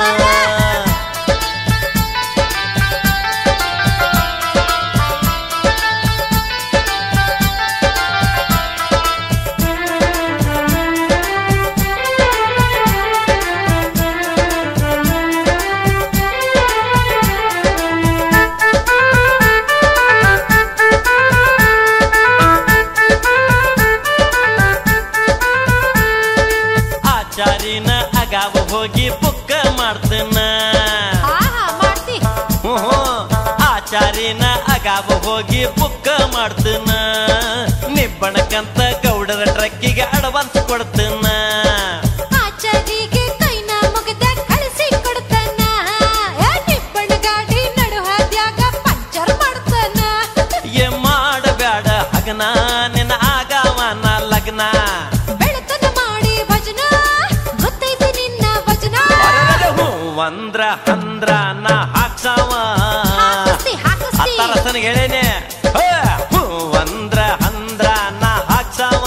ಆಚಾರಿನ ಅಗಾವ ಹೋಗಿ ಬುಕ್ಕ ಮಾಡ್ತೇನ ಆಹಾ ಮಾಡ್ತಿ ಹ್ಞೂ ಆಚಾರಿನ ಅಗಾವ ಹೋಗಿ ಬುಕ್ಕ ಮಾಡ್ತೇನ ನಿಬ್ಬಣಕ್ಕಂತ ಗೌಡರ ಟ್ರಕ್ಕಿಗೆ ಅಡ್ವಾನ್ಸ್ ಕೊಡ್ತೇನ ಆಚಾರಿಗೆ ಕೈನ ಮುಗಿದ ಕಳಿಸಿ ಕೊಡ್ತಾನ ಏ ನಿಬ್ಬಣ ಗಾಡಿ ನಡು ಹಾದ್ಯಾಗ ಪಂಚರ್ ಮಾಡ್ತಾನ ಏ ಮಾಡಬ್ಯಾಡ ಹಗನ ನಿನ್ನ ಆಗವನ ಲಗ್ನ ಬೆಳತನ ಮಾಡಿ ಭಜನ ಗೊತ್ತೈತಿ ನಿನ್ನ ಭಜನ ಅರೆರೆ ಹ್ಞೂ ಅಂದ್ರ ಅಂದ್ರ ನಾ ಹಾಕ್ಸವ ಹಾಕಿಸ್ತಿ ಹಾಕಿಸ್ತಿ ಅತ್ತರಸನಿಗೆ ಹೇಳೇನೆ ಹೇ, ಹ್ಞೂ ಅಂದ್ರ ಅಂದ್ರ ನಾ ಹಾಕ್ಸವ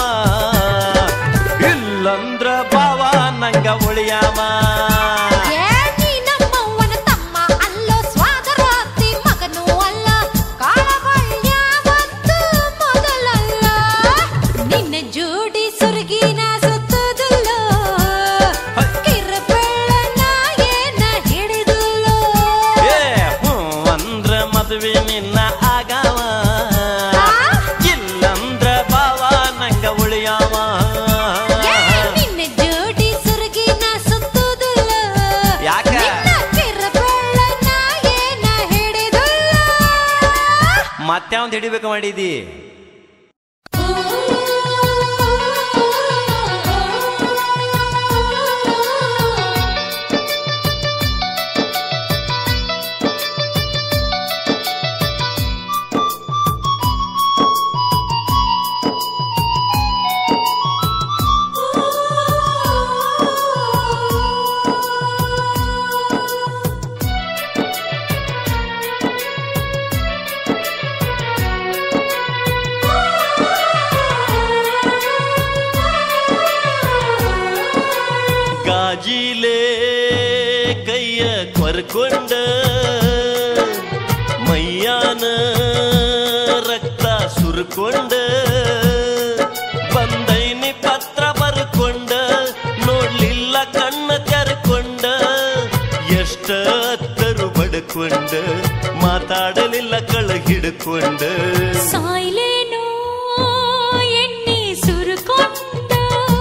ಇಲ್ಲಂದ್ರ ಬಾವ ನಂಗ ಉಳಿಯವ ಏ ನೀ ನಮ್ಮವ್ವನ ತಮ್ಮ ಅಲ್ಲೋ ಸ್ವಾದರಾತಿ ಮಗನೂ ಅಲ್ಲ ಕಾಳಬಳ್ಯ ಮತ್ತು ಮೊದಲಲ್ಲ ನಿನ್ನ ಜೋಡಿ ಸುರ್ಗಿನ ಸುತ್ತುದಿಲ್ಲೋ ಕಿರಬೆಳ್ಳನ ಏನ ಹಿಡಿದುಲ್ಲೋ ಏ ಹ್ಞೂ ಅಂದ್ರ ಮದುವೆ ನಿನ್ನ ಆಗವ ಆ? ಇಲ್ಲಂದ್ರ ಬಾವ ನಂಗ ಉಳಿಯವ ಏ ನಿನ್ನ ಜೋಡಿ ಸುರ್ಗಿನ ಸುತ್ತುದಿಲ್ಲೋ ಯಾಕ? ನಿನ್ನ ಕಿರಬೆಳ್ಳನ ಏನ ಹಿಡಿದುಲ್ಲೋ ಮತ್ಯಾವಂದ್ ಹಿಡಿಬೇಕು ಮಾಡಿದಿ ಗಾಜಿಲೆ ಕೈಯ ಕೊರ್ಕೊಂಡ ಮೈಯಾನ ರಕ್ತ ಸುರ್ಕೊಂಡ ಬಂದೈನಿ ಪತ್ರ ಬರ್ಕೊಂಡ ನೋಡ್ಲಿಲ್ಲ ಕಣ್ಣ ತೆರ್ಕೊಂಡ ಎಷ್ಟ ಹತ್ತರು ಬಡ್ಕೊಂಡ ಮಾತಾಡಲಿಲ್ಲ ಕಳ ಹಿಡ್ಕೊಂಡ ಸಾಯ್ಲೇನೋ ಎಣ್ಣೆ ಸುರುಕೊಂಡ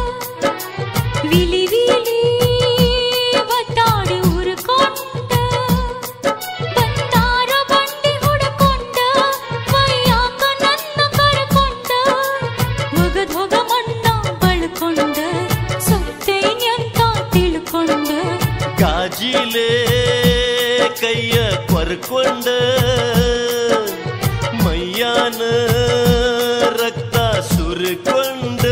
ವಿಲಿ ವಿಲಿ ಒತ್ತಾಡಿ ಉರುಕೊಂಡ ಬಂದಾರ ಬಂಡಿ ಹುಡುಕೊಂಡ ಮೈಯಾಕ ನನ್ನ ಕರ್ಕೊಂಡ ಮುಗದ್ ಹೋಗ ಮಣ್ಣ ಬಳ್ಕೊಂಡ ಸತ್ತೇನ್ಯಂತ ತಿಳ್ಕೊಂಡ ಗಾಜಿಲೆ ಕೈಯ ಕೊರ್ಕೊಂಡ ಮೈಯಾನ ರಕ್ತ ಸುರ್ಕೊಂಡ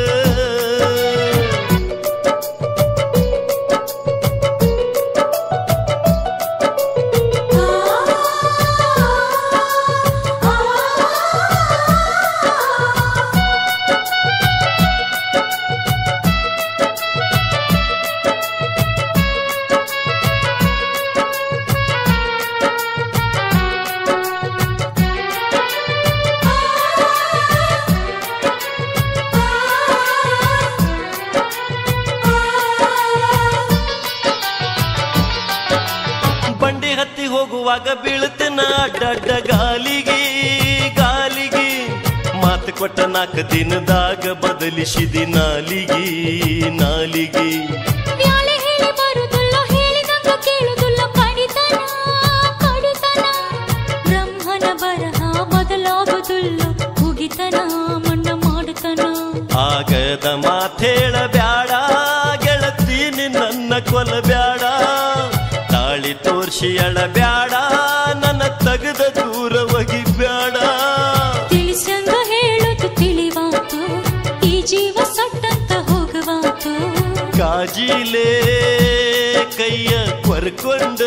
ಬಂಡಿ ಹತ್ತಿ ಹೋಗುವಾಗ ಬೀಳ್ತನ ಅಡ್ಡ ಗಾಲಿಗೆ ಗಾಲಿಗೆ ಮಾತು ಕೊಟ್ಟ ನಾಲ್ಕು ದಿನದಾಗ ಬದಲಿಸಿದಿ ನಾಲಿಗೆ ನಾಲಿಗೆ ಮ್ಯಾಲೆ ಹೇಳಿ ಬರುದಿಲ್ಲ ಹೇಳಿದಂಗ ಕೇಳುದಿಲ್ಲ ಕಡಿತನ ಕಡಿತನ ಬ್ರಹ್ಮನ ಬರಹ ಬದಲಾಗುದಿಲ್ಲ ಮುಗಿತನ ಮಣ್ಣ ಮಾಡುತ್ತನ ಆಗದ ಮಾತೇಳ ಬ್ಯಾಡ ಗೆಳತೀನಿ ನನ್ನ ಕೊಲ ಬ್ಯಾಡ ತಾಳಿ ತೋರ್ಸಿ ಅಳ ಬ್ಯಾಡ ನನ್ನ ತಗದ ದೂರ ಒಗಿ ಬ್ಯಾಡ ತಿಳಿಸಂಗ ಹೇಳುದು ತಿಳಿವಾತು ಈ ಜೀವ ಸಟ್ಟಂತ ಹೋಗುವಾತು ಕಾಜಿಲೆ ಕೈಯ ಕೊರ್ಕೊಂಡ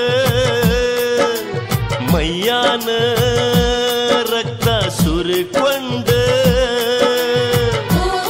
ಮೈಯಾನ ರಕ್ತ ಸುರಿಕೊಂಡ ಓ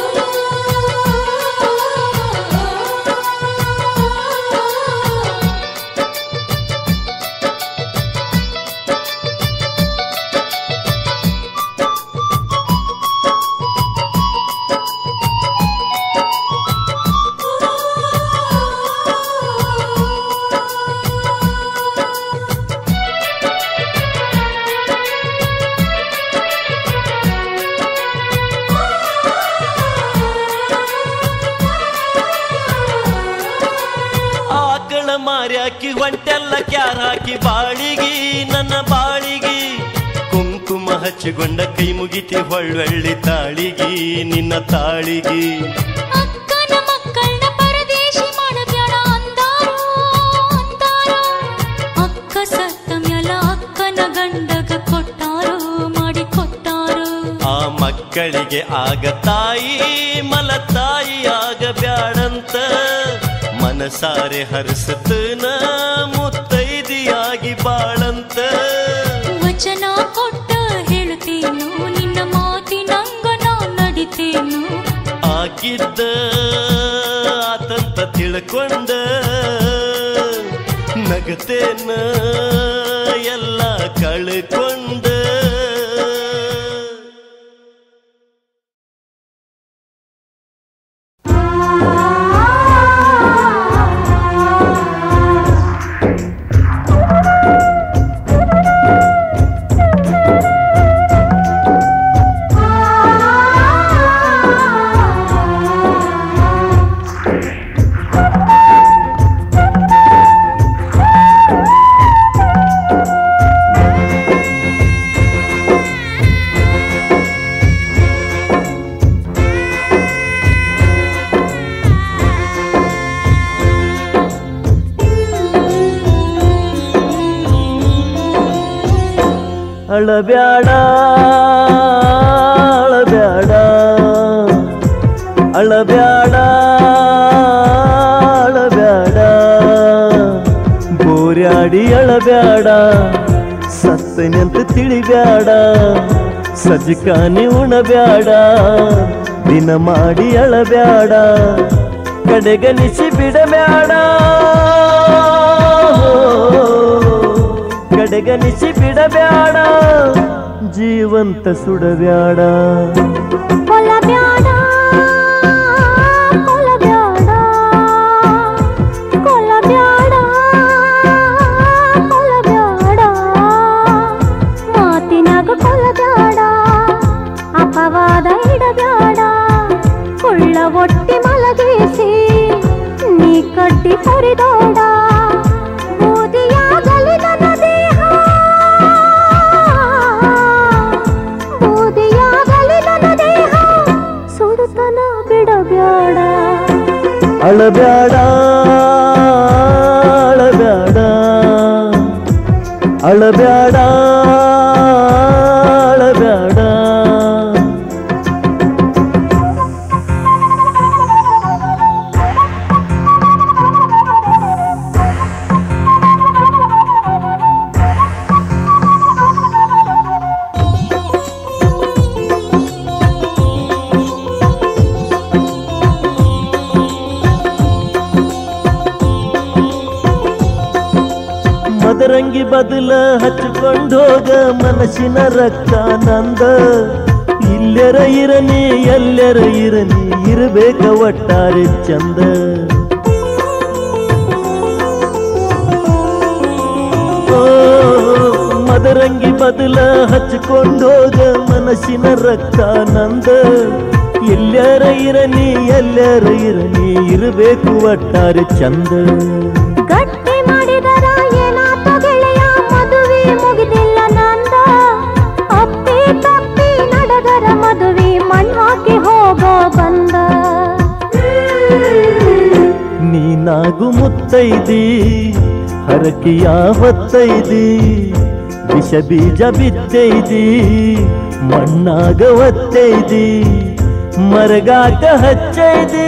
ಎಲ್ಲ ಕ್ಯಾರ ಹಾಕಿ ಬಾಳಿಗಿ ನನ್ನ ಬಾಳಿಗಿ ಕುಂಕುಮ ಹಚ್ಚಿಕೊಂಡ ಕೈ ಮುಗಿತಿ ಹೊಳ್ವಳ್ಳಿ ತಾಳಿಗಿ ನಿನ್ನ ತಾಳಿಗಿ ಅಕ್ಕನ ಮಕ್ಕಳನ್ನ ಪರದೇಶಿ ಮಾಡಬ್ಯಾಡ ಅಂದಾರೋ ಅಂದಾರೋ ಅಕ್ಕ ಸತ್ತ ಮ್ಯಾಲ ಅಕ್ಕನ ಗಂಡಗ ಕೊಟ್ಟಾರೋ ಮಾಡಿ ಕೊಟ್ಟಾರೋ ಆ ಮಕ್ಕಳಿಗೆ ಆಗ ತಾಯಿ ಮಲತಾಯಿ ಆಗ ಬ್ಯಾಡಂತ ಮನಸಾರೆ ಹರಸತನ ಮುತ್ತೈದಿಯಾಗಿ ಬಾಳಂತ ವಚನ ಕೊಟ್ಟ ಹೇಳ್ತೇನು ನಿನ್ನ ಮಾತಿನಂಗ ನಾ ನಡಿತೇನು ಆಗಿದ್ದ ಆತಂತ ತಿಳ್ಕೊಂಡ ನಗತೇನ ಎಲ್ಲ ಕಳ್ಕೊಂಡ ಅಳಬ್ಯಾಡ ಅಳಬ್ಯಾಡ ಅಳಬ್ಯಾಡ ಅಳಬ್ಯಾಡ ಬೋರ್ಯಾಡಿ ಅಳಬ್ಯಾಡ ಸತ್ತನೆಂತ ತಿಳಿಬ್ಯಾಡ ಸಜ್ಜಕಾನಿ ಉಣಬ್ಯಾಡ ದಿನ ಮಾಡಿ ಅಳಬ್ಯಾಡ ಕಡೆಗನಿಸಿ ಬಿಡಬ್ಯಾಡ ಕಡೆಗನಿಸಿ ಬಿಡಬ್ಯಾಡ ಜೀವಂತ ಸುಡಬ್ಯಾಡ ಕೊಲಬ್ಯಾಡ ಕೊಲಬ್ಯಾಡ ಕೊಲಬ್ಯಾಡ ಕೊಲಬ್ಯಾಡ ಮಾತಿನಾಗ ಕೊಲಬ್ಯಾಡ ಅಪವಾದ ಇಡಬ್ಯಾಡ ಕೊಳ್ಳ ಒಟ್ಟಿ ಮಲಗಿಸಿ ನೀ ಕಟ್ಟಿ ಕೊರಿದೋಡ ಬೂದಿಯಾಗಲಿ ನನ್ನ ದೇಹ ಬೂದಿಯಾಗಲಿ ನನ್ನ ದೇಹ ಸುಡುತನ ಬಿಡಬ್ಯಾಡ ಅಳಬ್ಯಾಡ ಅಳಬ್ಯಾಡ ಅಳಬ್ಯಾಡ ಅಳಬ್ಯಾಡ ಮದರಂಗಿ ಬದಲ ಹಚ್ಕೊಂಡೋಗ ಮನಸ್ಸಿನ ರಕ್ತ ನಂದ ಇಲ್ಲೆರ ಇರನಿ ಎಲ್ಲೆರ ಇರನಿ ಇರಬೇಕ ಒಟ್ಟಾರೆ ಚಂದ ಓ, ಮದರಂಗಿ ಬದಲ ಹಚ್ಕೊಂಡೋಗ ಮನಸ್ಸಿನ ರಕ್ತ ನಂದ ಎಲ್ಲರ ಇರನಿ ಎಲ್ಲರ ಇರನಿ ಇರಬೇಕು ಒಟ್ಟಾರೆ ಚಂದ ಗಟ್ಟಿ ಮಾಡಿದರ ಏನಾತ ಗೆಳೆಯ ಮದುವೆ ಮುಗಿದಿಲ್ಲ ನಂದ ಅಪ್ಪಿ ತಪ್ಪಿ ನಡೆದರ ಮದುವೆ ಮಣ್ಣು ಹಾಕಿ ಹೋಗೋ ಬಂದ ನೀನಾಗು ಮುತ್ತೈದಿ ಹರಕಿಯ ಹೊತ್ತೈದಿ ವಿಷ ಬೀಜ ಬಿತ್ತೈದಿ ಮಣ್ಣಾಗ ಒತ್ತೈದಿ ಮರಗಾಕ ಹಚ್ಚೈದಿ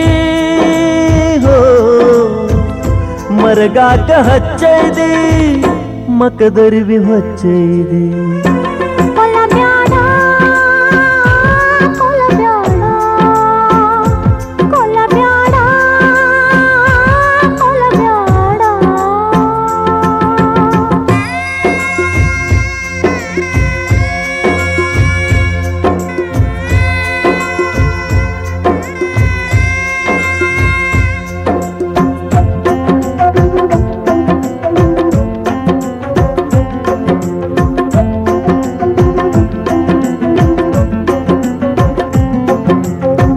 ಹೋ ಮರಗಾಕ ಹಚ್ಚೈದಿ ಮಕದರಿವಿ ಹೊಚ್ಚೈದಿ ಕೊಲಬ್ಯಾಡ ಕೊಲಬ್ಯಾಡ ಕೊಲಬ್ಯಾಡ ಕೊಲಬ್ಯಾಡ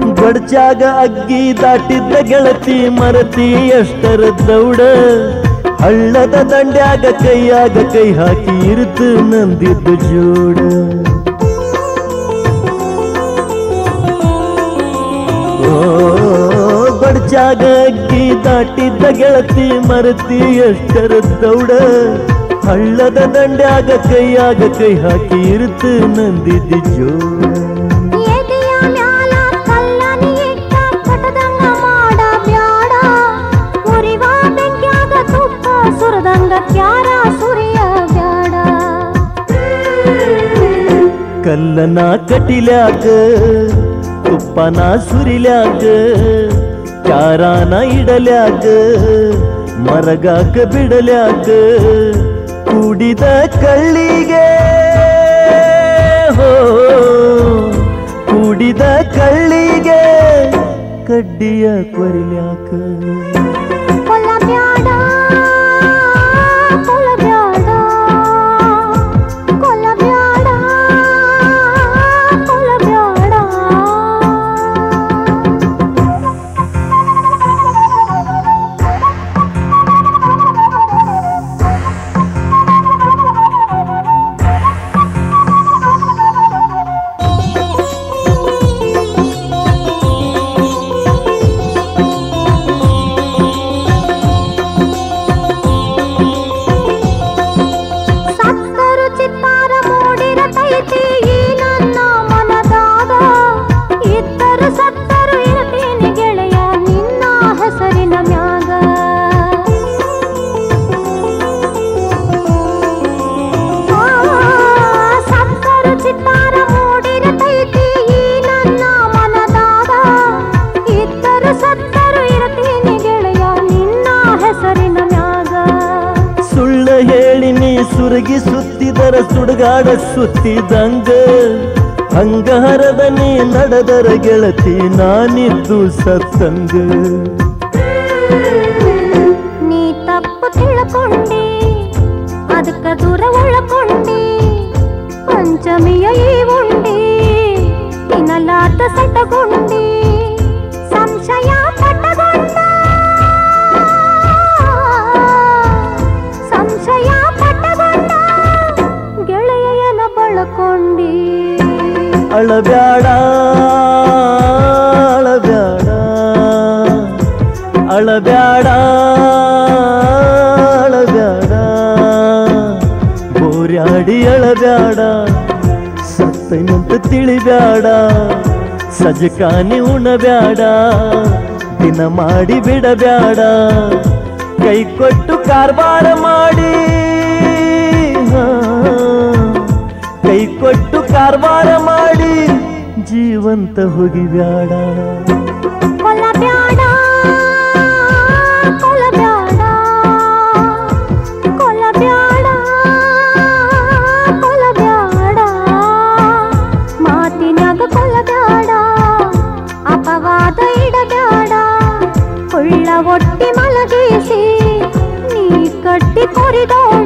ಬಡ್ಚಾಗ ಅಗ್ಗಿ ದಾಟಿದ್ದ ಗೆಳತಿ ಮರತಿ ಎಷ್ಟರ ದೌಡ ಹಳ್ಳದ ದಂಡ್ಯಾಗ ಕೈಯಾಗ ಕೈ ಹಾಕಿ ಇರುತ್ತು ನಂದಿದ್ದು ಜೋಡ ಓ ಬಡ್ಜಾಗ ಅಗ್ಗಿ ದಾಟಿದ್ದ ಗೆಳತಿ ಮರತಿ ಎಷ್ಟರ ದೌಡ ಹಳ್ಳದ ದಂಡ್ಯಾಗ ಕೈಯಾಗ ಕೈ ಹಾಕಿ ಇರುತ್ತು ನಂದಿದ್ದು ಜೋಡ ಎದೆಯ ಮ್ಯಾಲ ಕಲ್ಲನಿ ಇಟ್ಟ ಕಟದಂಗ ಮಾಡ ಬ್ಯಾಡ ಉರಿವ ಬೆಂಕ್ಯಾಗ ತುಪ್ಪ ಸುರದಂಗ ಕ್ಯಾರ ಸುರಿಯ ಬ್ಯಾಡ ಕಲ್ಲನ ಕಟಿಲ್ಯಾಗ ತುಪ್ಪನ ಸುರಿಲ್ಯಾಗ ಚಾರಾನ ಇಡಲ್ಯಾಗ ಮರಗಾಕ ಬಿಡಲ್ಯಾಗ ಕೂಡಿದ ಕಳ್ಳಿಗೆ ಹೋ ಕೂಡಿದ ಕಳ್ಳಿಗೆ ಕಡ್ಡಿಯ ಕೊರಿಲ್ಯಾಕ ಕೊಲ್ಲ ಬ್ಯಾಡ ಕೊಲ್ಲ ಬ್ಯಾಡ ಕೊಲ್ಲ ಬ್ಯಾಡ ಕೊಲ್ಲ ಬ್ಯಾಡ ಸತ್ತರು ಚಿತ್ತಾರ ಮೂಡಿರತೈತಿ ಈ ನನ್ನ ಮನದಾಗ ಇದ್ದರು ಸತ್ತರು ಇರತೀನಿ ಗೆಳೆಯ ನಿನ್ನ ಹೆಸರಿನ ಮ್ಯಾಗ ಆ, ಸತ್ತರು ಚಿತ್ತಾರ ಮೂಡಿರತೈತಿ ಈ ನನ್ನ ಮನದಾಗ ಇದ್ದರು ಸತ್ತರು ಇರತೀನಿ ಗೆಳೆಯ ನಿನ್ನ ಹೆಸರಿನ ಮ್ಯಾಗ ಸುಳ್ಳ ಹೇಳಿ ನೀ ಸುರಗಿ ಸುತ್ತಿದರ ಸುಡುಗಾಡ ಸುತ್ತಿದಂಗ ಹಂಗಾರದ ನೀ ನಡೆದರ ಗೆಳತಿ ನಾನಿದ್ದು ಸತ್ತಂಗ ನೀ ತಪ್ಪು ತಿಳ್ಕೊಂಡಿ ಅದಕ್ಕ ದೂರ ಉಳ್ಕೊಂಡಿ ಪಂಚಮಿಯ ಈ ಉಂಡಿ ತಿನ್ನಲಾತ ಸಟಗೊಂಡಿ ಸಂಶಯ ಪಟ್ಟಗೊಂಡ ಸಂಶಯ ಪಟ್ಟಗೊಂಡ ಗೆಳೆಯನ ಬಳಕೊಂಡಿ ಅಳಬ್ಯಾಡ ಅಳಬ್ಯಾಡ ಅಳಬ್ಯಾಡ ಅಳಬ್ಯಾಡ ಬೋರ್ಯಾಡಿ ಅಳಬ್ಯಾಡ ಸತ್ತೈನಂತ ತಿಳಿಬ್ಯಾಡ ಸಜಕಾನಿ ಉಣಬ್ಯಾಡ ದಿನ ಮಾಡಿ ಬಿಡಬ್ಯಾಡ ಕೈ ಕೊಟ್ಟು ಕಾರ್ಬಾರ ಮಾಡಿ ಹಾ. ಕೈ ಕೊಟ್ಟು ಕಾರ್ಬಾರ ಮಾಡಿ ಜೀವಂತ ಹೋಗಿಬ್ಯಾಡ ಕೊಲ್ಲ ಬ್ಯಾಡ ಕೊಲ್ಲ ಬ್ಯಾಡ ಕೊಲ್ಲ ಬ್ಯಾಡ ಕೊಲ್ಲ ಬ್ಯಾಡ ಮಾತಿನ್ಯಾಗ ಕೊಲ್ಲ ಬ್ಯಾಡ ಅಪವಾದ ಇಡಬ್ಯಾಡ ಕೊಳ್ಳ ಒಟ್ಟಿ ಮಲಗಿಸಿ ನೀ ಕಟ್ಟಿ ಕೊರಿದೋ